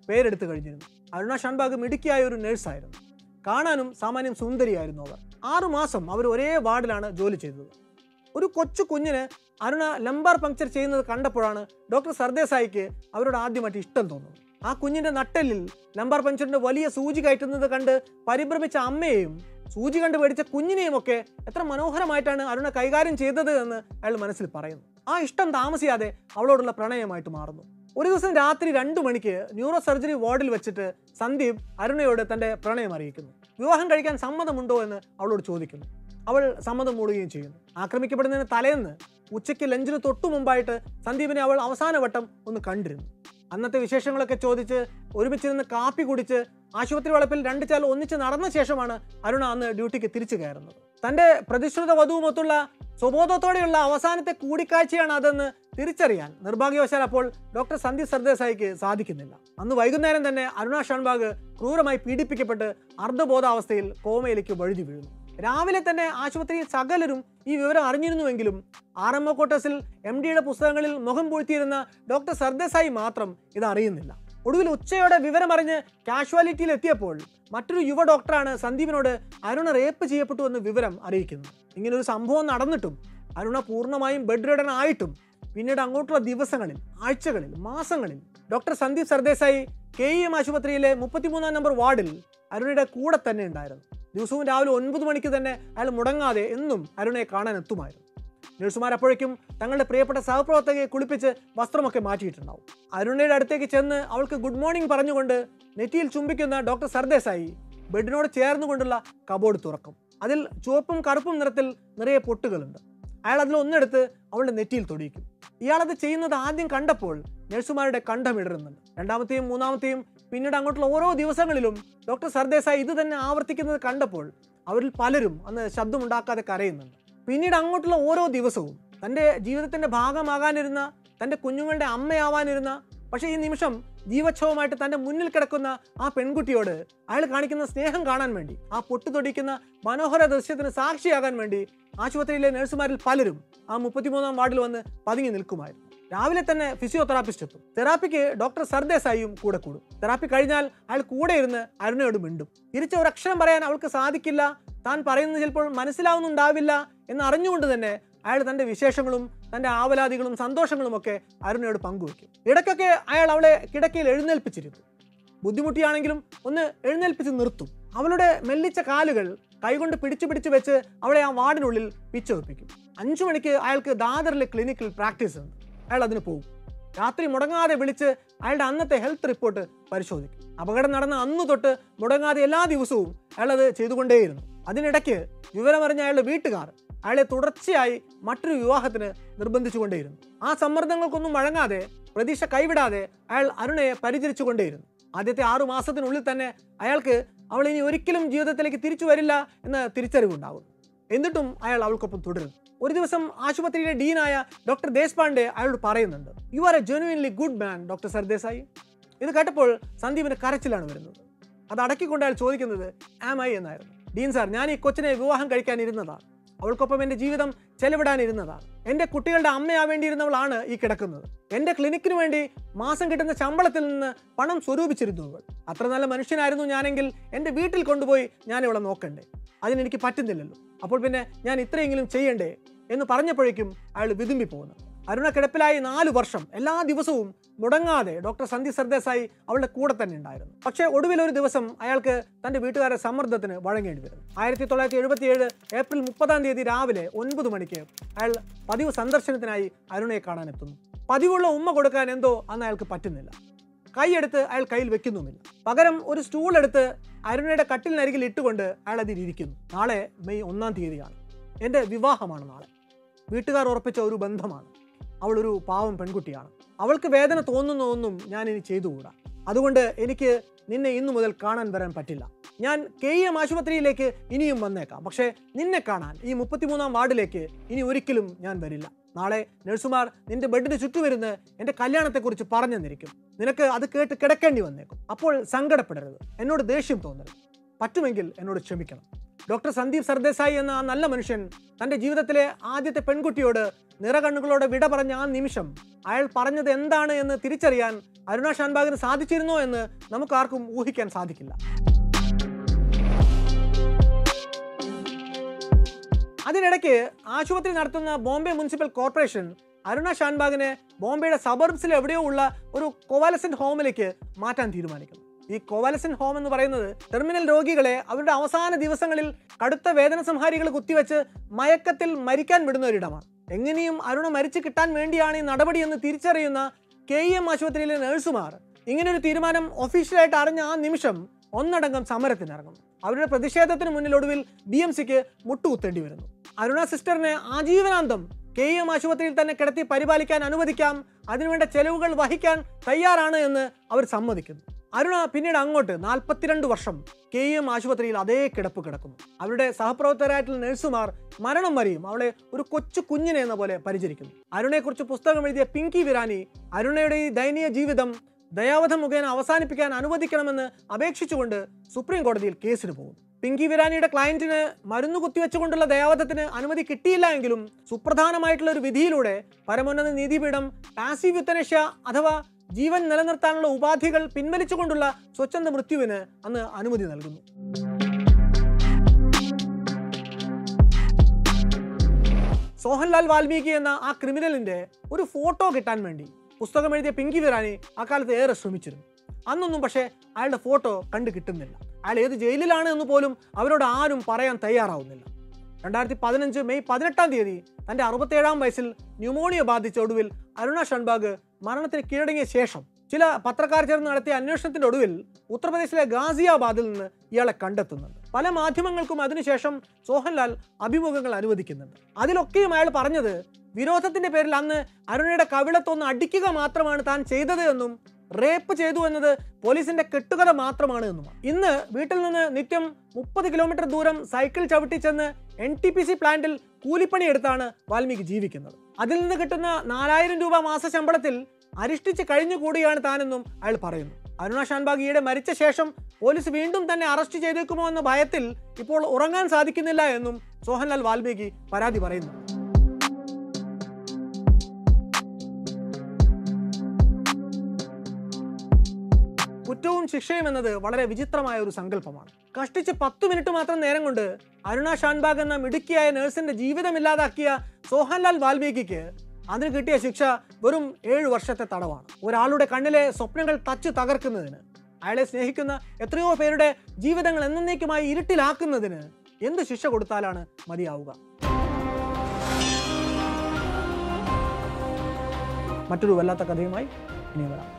Speaker 1: പേരെടുത്തു കഴിഞ്ഞിരുന്നു അരുണ ഷാൻബാഗ് മിടുക്കിയായ ഒരു നഴ്സായിരുന്നു കാണാനും സാമാന്യം സുന്ദരിയായിരുന്നു അവർ ആറു മാസം അവർ ഒരേ വാർഡിലാണ് ജോലി ചെയ്തത് ഒരു കൊച്ചു കുഞ്ഞിന് അരുണ ലംബാർ പങ്ക്ചർ ചെയ്യുന്നത് കണ്ടപ്പോഴാണ് ഡോക്ടർ സർദേശായിക്ക് അവരോട് ആദ്യമായിട്ട് ഇഷ്ടം തോന്നുന്നത് ആ കുഞ്ഞിന്റെ നട്ടെല്ലിൽ ലംബാർ പങ്ക്ചറിന്റെ വലിയ സൂചി കയറ്റുന്നത് കണ്ട് പരിഭ്രമിച്ച അമ്മയെയും സൂചി കണ്ട് പേടിച്ച കുഞ്ഞിനെയും ഒക്കെ എത്ര മനോഹരമായിട്ടാണ് അരുണ കൈകാര്യം ചെയ്തത് എന്ന് അയാൾ മനസ്സിൽ പറയുന്നു ആ ഇഷ്ടം താമസിയാതെ അവളോടുള്ള പ്രണയമായിട്ട് മാറുന്നു ഒരു ദിവസം രാത്രി രണ്ടു മണിക്ക് ന്യൂറോ സർജറി വാർഡിൽ വെച്ചിട്ട് സന്ദീപ് അരുണയോട് തന്റെ പ്രണയം അറിയിക്കുന്നു വിവാഹം കഴിക്കാൻ സമ്മതമുണ്ടോ എന്ന് അവളോട് ചോദിക്കുന്നു അവൾ സമ്മതം മൂടുകയും ചെയ്യുന്നു ആക്രമിക്കപ്പെടുന്നതിന് തലേന്ന് ഉച്ചയ്ക്ക് ലഞ്ചിന് തൊട്ടു മുമ്പായിട്ട് സന്ദീപിനെ അവൾ അവസാന വട്ടം ഒന്ന് കണ്ടിരുന്നു അന്നത്തെ വിശേഷങ്ങളൊക്കെ ചോദിച്ച് ഒരുമിച്ച് നിന്ന് കാപ്പി കുടിച്ച് ആശുപത്രി വളപ്പിൽ രണ്ട് ചാൽ ഒന്നിച്ച് നടന്ന ശേഷമാണ് അരുണ അന്ന് ഡ്യൂട്ടിക്ക് തിരിച്ചു കയറുന്നത് തന്റെ പ്രതിശ്രുത വധുവുമൊത്തുള്ള സ്വബോധത്തോടെയുള്ള അവസാനത്തെ കൂടിക്കാഴ്ചയാണ് അതെന്ന് തിരിച്ചറിയാൻ നിർഭാഗ്യവശാൽ അപ്പോൾ ഡോക്ടർ സന്ദീപ് സർദേശായിക്ക് സാധിക്കുന്നില്ല അന്ന് വൈകുന്നേരം തന്നെ അരുണ ഷാൻബാഗ് ക്രൂരമായി പീഡിപ്പിക്കപ്പെട്ട് അർദ്ധബോധാവസ്ഥയിൽ കോമയിലേക്ക് വഴുതി വീഴുന്നു രാവിലെ തന്നെ ആശുപത്രിയിൽ സകലരും ഈ വിവരം അറിഞ്ഞിരുന്നുവെങ്കിലും ആർ എം ഒ കോട്ടസിൽ എം ഡിയുടെ പുസ്തകങ്ങളിൽ മുഖം പൂഴ്ത്തിയിരുന്ന ഡോക്ടർ സർദേശായി മാത്രം ഇത് അറിയുന്നില്ല ഒടുവിൽ ഉച്ചയോടെ വിവരമറിഞ്ഞ് കാഷ്വാലിറ്റിയിൽ എത്തിയപ്പോൾ മറ്റൊരു യുവ ഡോക്ടറാണ് സന്ദീപിനോട് അരുണ റേപ്പ് ചെയ്യപ്പെട്ടു എന്ന് വിവരം അറിയിക്കുന്നത് ഇങ്ങനെ ഒരു സംഭവം നടന്നിട്ടും അരുണ പൂർണ്ണമായും ബെഡ് റിഡൻ ആയിട്ടും പിന്നീട് അങ്ങോട്ടുള്ള ദിവസങ്ങളിൽ ആഴ്ചകളിൽ മാസങ്ങളിൽ doctor Sandeep Sardesai K E M ആശുപത്രിയിലെ മുപ്പത്തിമൂന്നാം നമ്പർ വാർഡിൽ അരുണയുടെ കൂടെ തന്നെ ഉണ്ടായിരുന്നു ദിവസവും രാവിലെ ഒൻപത് മണിക്ക് തന്നെ അയാൾ മുടങ്ങാതെ എന്നും അരുണയെ കാണാൻ എത്തുമായിരുന്നു നഴ്സുമാർ അപ്പോഴേക്കും തങ്ങളുടെ പ്രിയപ്പെട്ട സഹപ്രവർത്തകയെ കുളിപ്പിച്ച് വസ്ത്രമൊക്കെ മാറ്റിയിട്ടുണ്ടാവും അരുണയുടെ അടുത്തേക്ക് ചെന്ന് അവൾക്ക് ഗുഡ് മോർണിംഗ് പറഞ്ഞുകൊണ്ട് നെറ്റിയിൽ ചുംബിക്കുന്ന ഡോക്ടർ സർദേശായി ബെഡിനോട് ചേർന്നുകൊണ്ടുള്ള കബോർഡ് തുറക്കും അതിൽ ചുവപ്പും കറുപ്പും നിറത്തിൽ നിറയെ പൊട്ടുകളുണ്ട് അയാൾ അതിൽ ഒന്നെടുത്ത് അവളുടെ നെറ്റിയിൽ തൊടിയിക്കും ഇയാളത് ചെയ്യുന്നത് ആദ്യം കണ്ടപ്പോൾ നഴ്സുമാരുടെ കണ്ഠമിടറുന്നുണ്ട് രണ്ടാമത്തെയും മൂന്നാമത്തെയും പിന്നീട് അങ്ങോട്ടുള്ള ഓരോ ദിവസങ്ങളിലും ഡോക്ടർ സർദേശായി ഇത് തന്നെ ആവർത്തിക്കുന്നത് കണ്ടപ്പോൾ അവരിൽ പലരും അന്ന് ശബ്ദമുണ്ടാക്കാതെ കരയുന്നുണ്ട് പിന്നീട് അങ്ങോട്ടുള്ള ഓരോ ദിവസവും തൻ്റെ ജീവിതത്തിൻ്റെ ഭാഗമാകാനിരുന്ന തൻ്റെ കുഞ്ഞുങ്ങളുടെ അമ്മയാവാനിരുന്ന പക്ഷേ ഈ നിമിഷം ജീവച്ഛവമായിട്ട് തൻ്റെ മുന്നിൽ കിടക്കുന്ന ആ പെൺകുട്ടിയോട് അയാൾ കാണിക്കുന്ന സ്നേഹം കാണാൻ വേണ്ടി ആ പൊട്ടുതൊടിക്കുന്ന മനോഹര ദൃശ്യത്തിന് സാക്ഷിയാകാൻ വേണ്ടി ആശുപത്രിയിലെ നഴ്സുമാരിൽ പലരും ആ മുപ്പത്തിമൂന്നാം വാർഡിൽ വന്ന് പതുങ്ങി നിൽക്കുമായിരുന്നു രാവിലെ തന്നെ ഫിസിയോതെറാപ്പിസ്റ്റ് എത്തും തെറാപ്പിക്ക് ഡോക്ടർ സർദേശായിയും കൂടെ കൂടും തെറാപ്പി കഴിഞ്ഞാൽ അയാൾ കൂടെ ഇരുന്ന് അരുണയോട് മിണ്ടും തിരിച്ച് ഒരക്ഷരം പറയാൻ അവൾക്ക് സാധിക്കില്ല താൻ പറയുന്നത് ചിലപ്പോൾ മനസ്സിലാവുന്നുണ്ടാവില്ല എന്ന് അറിഞ്ഞുകൊണ്ട് തന്നെ അയാൾ തൻ്റെ വിശേഷങ്ങളും തൻ്റെ ആവലാതികളും സന്തോഷങ്ങളും ഒക്കെ അരുണയോട് പങ്കുവയ്ക്കും ഇടയ്ക്കൊക്കെ അയാൾ അവളെ കിടക്കയിൽ എഴുന്നേൽപ്പിച്ചിരുന്നു ബുദ്ധിമുട്ടിയാണെങ്കിലും ഒന്ന് എഴുന്നേൽപ്പിച്ച് നിർത്തും അവളുടെ മെല്ലിച്ച കാലുകൾ കൈകൊണ്ട് പിടിച്ചു പിടിച്ചു വെച്ച് അവളെ ആ വാർഡിനുള്ളിൽ പിച്ചുവെപ്പിക്കും അഞ്ചു മണിക്ക് അയാൾക്ക് ദാദറിലെ ക്ലിനിക്കിൽ പ്രാക്ടീസ് ഉണ്ട് അയാൾ അതിന് പോകും രാത്രി മുടങ്ങാതെ വിളിച്ച് അയാളുടെ അന്നത്തെ ഹെൽത്ത് റിപ്പോർട്ട് പരിശോധിക്കും അപകടം നടന്ന അന്ന് തൊട്ട് മുടങ്ങാതെ എല്ലാ ദിവസവും അയാൾ അത് ചെയ്തുകൊണ്ടേയിരുന്നു അതിനിടയ്ക്ക് വിവരമറിഞ്ഞ അയാളുടെ വീട്ടുകാർ അയാളെ തുടർച്ചയായി മറ്റൊരു വിവാഹത്തിന് നിർബന്ധിച്ചുകൊണ്ടേയിരുന്നു ആ സമ്മർദ്ദങ്ങൾക്കൊന്നും വഴങ്ങാതെ പ്രതീക്ഷ കൈവിടാതെ അയാൾ അരുണയെ പരിചരിച്ചുകൊണ്ടേയിരുന്നു ആദ്യത്തെ ആറു മാസത്തിനുള്ളിൽ തന്നെ അയാൾക്ക് അവൾ ഇനി ഒരിക്കലും ജീവിതത്തിലേക്ക് തിരിച്ചു വരില്ല എന്ന തിരിച്ചറിവുണ്ടാകുന്നു എന്നിട്ടും അയാൾ അവൾക്കൊപ്പം തുടരുന്നു ഒരു ദിവസം ആശുപത്രിയിലെ ഡീനായ ഡോക്ടർ ദേശ്പാണ്ഡെ അയാളോട് പറയുന്നുണ്ട് you are a genuinely good man doctor Sardesai ഇത് കേട്ടപ്പോൾ സന്ദീപിന് കരച്ചിലാണ് വരുന്നത് അത് അടക്കിക്കൊണ്ട് അയാൾ ചോദിക്കുന്നത് ആം ഐ എന്നായിരുന്നു ഡീൻ സാർ ഞാൻ ഈ കൊച്ചിനെ വിവാഹം കഴിക്കാനിരുന്നതാണ് അവൾക്കൊപ്പം എൻ്റെ ജീവിതം ചെലവിടാനിരുന്നതാണ് എൻ്റെ കുട്ടികളുടെ അമ്മയാവേണ്ടിയിരുന്നവളാണ് ഈ കിടക്കുന്നത് എൻ്റെ ക്ലിനിക്കിന് വേണ്ടി മാസം കിട്ടുന്ന ശമ്പളത്തിൽ നിന്ന് പണം സ്വരൂപിച്ചിരുന്നു അവൾ അത്ര നല്ല മനുഷ്യനായിരുന്നു ഞാനെങ്കിൽ എൻ്റെ വീട്ടിൽ കൊണ്ടുപോയി ഞാൻ ഇവളെ നോക്കണ്ടേ അതിനെനിക്ക് പറ്റുന്നില്ലല്ലോ അപ്പോൾ പിന്നെ ഞാൻ ഇത്രയെങ്കിലും ചെയ്യണ്ടേ എന്ന് പറഞ്ഞപ്പോഴേക്കും അയാൾ വിതുമ്പി പോകുന്നു അരുണ കിടപ്പിലായി നാല് വർഷം എല്ലാ ദിവസവും മുടങ്ങാതെ ഡോക്ടർ സന്ദീപ് സർദേശായി അവളുടെ കൂടെ തന്നെ ഉണ്ടായിരുന്നു പക്ഷേ ഒടുവിൽ ഒരു ദിവസം അയാൾക്ക് തന്റെ വീട്ടുകാരുടെ സമ്മർദ്ദത്തിന് വഴങ്ങേണ്ടി വരുന്നു ആയിരത്തി തൊള്ളായിരത്തി എഴുപത്തിയേഴ് ഏപ്രിൽ മുപ്പതാം തീയതി രാവിലെ ഒൻപത് മണിക്ക് അയാൾ പതിവ് സന്ദർശനത്തിനായി അരുണയെ കാണാനെത്തുന്നു പതിവുള്ള ഉമ്മ കൊടുക്കാൻ എന്തോ അന്ന് അയാൾക്ക് പറ്റുന്നില്ല കൈയെടുത്ത് അയാൾ കയ്യിൽ വെക്കുന്നുമില്ല പകരം ഒരു സ്റ്റൂൾ എടുത്ത് അരുണയുടെ കട്ടിലിനരികിൽ ഇട്ടുകൊണ്ട് അയാൾ അതിൽ ഇരിക്കുന്നു നാളെ മെയ് ഒന്നാം തീയതിയാണ് എൻ്റെ വിവാഹമാണ് നാളെ വീട്ടുകാർ ഉറപ്പിച്ച ഒരു ബന്ധമാണ് അവൾ ഒരു പാവം പെൺകുട്ടിയാണ് അവൾക്ക് വേദന തോന്നുന്നതൊന്നും ഞാൻ ഇനി ചെയ്തുകൂടാ അതുകൊണ്ട് എനിക്ക് നിന്നെ ഇന്നു മുതൽ കാണാൻ വരാൻ പറ്റില്ല ഞാൻ കെ ഇ എം ആശുപത്രിയിലേക്ക് ഇനിയും വന്നേക്കാം പക്ഷേ നിന്നെ കാണാൻ ഈ മുപ്പത്തിമൂന്നാം വാർഡിലേക്ക് ഇനി ഒരിക്കലും ഞാൻ വരില്ല നാളെ നഴ്സുമാർ നിന്റെ ബെഡിന് ചുറ്റുവരുന്ന് എൻ്റെ കല്യാണത്തെക്കുറിച്ച് പറഞ്ഞു തന്നിരിക്കും നിനക്ക് അത് കേട്ട് കിടക്കേണ്ടി വന്നേക്കും അപ്പോൾ സങ്കടപ്പെടരുത് എന്നോട് ദേഷ്യം തോന്നരുത് പറ്റുമെങ്കിൽ എന്നോട് ക്ഷമിക്കണം ഡോക്ടർ സന്ദീപ് സർദേശായി എന്ന ആ നല്ല മനുഷ്യൻ തൻ്റെ ജീവിതത്തിലെ ആദ്യത്തെ പെൺകുട്ടിയോട് നിറകണ്ണുകളോടെ വിട പറഞ്ഞ ആ നിമിഷം അയാൾ പറഞ്ഞത് എന്താണ് എന്ന് തിരിച്ചറിയാൻ അരുണ ഷാൻബാഗിന് സാധിച്ചിരുന്നോ എന്ന് നമുക്കാർക്കും ഊഹിക്കാൻ സാധിക്കില്ല അതിനിടയ്ക്ക് ആശുപത്രി നടത്തുന്ന ബോംബെ മുനിസിപ്പൽ കോർപ്പറേഷൻ അരുണ ഷാൻബാഗിനെ ബോംബെയുടെ സബർബ്സിൽ എവിടെയോ ഉള്ള ഒരു കോവാലസെന്റ് ഹോമിലേക്ക് മാറ്റാൻ തീരുമാനിക്കുന്നു ഈ കോവാലസെന്റ് ഹോം എന്ന് പറയുന്നത് ടെർമിനൽ രോഗികളെ അവരുടെ അവസാന ദിവസങ്ങളിൽ കടുത്ത വേദന സംഹാരികൾ കുത്തിവെച്ച് മയക്കത്തിൽ മരിക്കാൻ വിടുന്ന ഒരിടമാണ് എങ്ങനെയും അരുണ മരിച്ചു കിട്ടാൻ വേണ്ടിയാണ് ഈ നടപടി എന്ന് തിരിച്ചറിയുന്ന കെ ഇ എം ആശുപത്രിയിലെ നഴ്സുമാർ ഇങ്ങനൊരു തീരുമാനം ഒഫീഷ്യലായിട്ട് അറിഞ്ഞ ആ നിമിഷം ഒന്നടങ്കം സമരത്തിനിറങ്ങും അവരുടെ പ്രതിഷേധത്തിന് മുന്നിൽ ഒടുവിൽ ബി എം സിക്ക് മുട്ടുകുത്തേണ്ടി വരുന്നു അരുണ സിസ്റ്ററിനെ ആജീവനാന്തം കെ എം ആശുപത്രിയിൽ തന്നെ കിടത്തി പരിപാലിക്കാൻ അനുവദിക്കാം അതിനുവേണ്ട ചെലവുകൾ വഹിക്കാൻ തയ്യാറാണ് എന്ന് അവർ സമ്മതിക്കുന്നു അരുണ പിന്നീട് അങ്ങോട്ട് നാൽപ്പത്തിരണ്ട് വർഷം കെ എം ആശുപത്രിയിൽ അതേ കിടപ്പ് കിടക്കുന്നു അവരുടെ സഹപ്രവർത്തകരായിട്ടുള്ള നഴ്സുമാർ മരണം വരെയും അവളെ ഒരു കൊച്ചു കുഞ്ഞിനെ എന്ന പോലെ പരിചരിക്കുന്നു അരുണയെക്കുറിച്ച് പുസ്തകം എഴുതിയ പിങ്കി വിരാനി അരുണയുടെ ഈ ദയനീയ ജീവിതം ദയാവധം മുഖേന അവസാനിപ്പിക്കാൻ അനുവദിക്കണമെന്ന് അപേക്ഷിച്ചുകൊണ്ട് സുപ്രീം കോടതിയിൽ കേസിന് പോകും പിങ്കി വിരാനിയുടെ ക്ലയന്റിന് മരുന്ന് കുത്തിവെച്ചുകൊണ്ടുള്ള ദയാവധത്തിന് അനുമതി കിട്ടിയില്ല എങ്കിലും സുപ്രധാനമായിട്ടുള്ള ഒരു വിധിയിലൂടെ പരമോന്നത നീതിപീഠം പാസീവ് യുത്തനേഷ്യ അഥവാ ജീവൻ നിലനിർത്താനുള്ള ഉപാധികൾ പിൻവലിച്ചുകൊണ്ടുള്ള സ്വച്ഛന്ത മൃത്യുവിന് അന്ന് അനുമതി നൽകുന്നു സോഹൻലാൽ വാൽമീകി എന്ന ആ ക്രിമിനലിന്റെ ഒരു ഫോട്ടോ കിട്ടാൻ വേണ്ടി പുസ്തകം എഴുതിയ പിങ്കി വിരാനി അക്കാലത്ത് ഏറെ ശ്രമിച്ചിരുന്നു അന്നൊന്നും പക്ഷേ അയാളുടെ ഫോട്ടോ കണ്ടു കിട്ടുന്നില്ല അയാൾ ഏത് ജയിലിലാണ് എന്ന് പോലും അവരോട് ആരും പറയാൻ തയ്യാറാവുന്നില്ല രണ്ടായിരത്തി പതിനഞ്ച് മെയ് പതിനെട്ടാം തീയതി തൻ്റെ അറുപത്തേഴാം വയസ്സിൽ ന്യൂമോണിയ ബാധിച്ച ഒടുവിൽ അരുണ ഷൺബാഗ് മരണത്തിന് കീഴടങ്ങിയ ശേഷം ചില പത്രക്കാർ ചേർന്ന് നടത്തിയ അന്വേഷണത്തിന്റെ ഒടുവിൽ ഉത്തർപ്രദേശിലെ ഗാസിയാബാദിൽ നിന്ന് ഇയാളെ കണ്ടെത്തുന്നുണ്ട് പല മാധ്യമങ്ങൾക്കും അതിനുശേഷം സോഹൻലാൽ അഭിമുഖങ്ങൾ അനുവദിക്കുന്നുണ്ട് അതിലൊക്കെയും അയാൾ പറഞ്ഞത് വിരോധത്തിന്റെ പേരിൽ അന്ന് അരുണയുടെ കവിളത്തൊന്ന് അടിക്കുക മാത്രമാണ് താൻ ചെയ്തത് എന്നും റേപ്പ് ചെയ്തു എന്നത് പോലീസിന്റെ കെട്ടുകഥ മാത്രമാണ് എന്നുമാണ് ഇന്ന് വീട്ടിൽ നിന്ന് നിത്യം മുപ്പത് കിലോമീറ്റർ ദൂരം സൈക്കിൾ ചവിട്ടി ചെന്ന് എൻ ടി പി സി പ്ലാന്റിൽ കൂലിപ്പണി എടുത്താണ് വാൽമീകി ജീവിക്കുന്നത് അതിൽ നിന്ന് കിട്ടുന്ന നാലായിരം രൂപ മാസ ശമ്പളത്തിൽ അരിഷ്ടിച്ച് കഴിഞ്ഞുകൂടിയാണ് താനെന്നും അയാൾ പറയുന്നു അരുണ ഷാൻബാഗ് ഈയിടെ മരിച്ച ശേഷം പോലീസ് വീണ്ടും തന്നെ അറസ്റ്റ് ചെയ്തേക്കുമോ എന്ന ഭയത്തിൽ ഇപ്പോൾ ഉറങ്ങാൻ സാധിക്കുന്നില്ല എന്നും സോഹൻലാൽ വാൽമീകി പരാതി പറയുന്നു കുറ്റവും ശിക്ഷയും എന്നത് വളരെ വിചിത്രമായ ഒരു സങ്കല്പമാണ് കഷ്ടിച്ച് പത്ത് മിനിറ്റ് മാത്രം നേരം കൊണ്ട് അരുണ ഷാൻബാഗ് എന്ന മിടുക്കിയായ നഴ്സിന്റെ ജീവിതം ഇല്ലാതാക്കിയ സോഹൻലാൽ വാൽമീകിക്ക് അതിന് കിട്ടിയ ശിക്ഷ വെറും ഏഴു വർഷത്തെ തടവാണ് ഒരാളുടെ കണ്ണിലെ സ്വപ്നങ്ങൾ തച്ച് തകർക്കുന്നതിന് അയാളെ സ്നേഹിക്കുന്ന എത്രയോ പേരുടെ ജീവിതങ്ങൾ എന്നേക്കുമായി ഇരുട്ടിലാക്കുന്നതിന് എന്ത് ശിക്ഷ കൊടുത്താലാണ് മതിയാവുക മറ്റൊരു വല്ലാത്ത കഥയുമായി ഇനി വരാം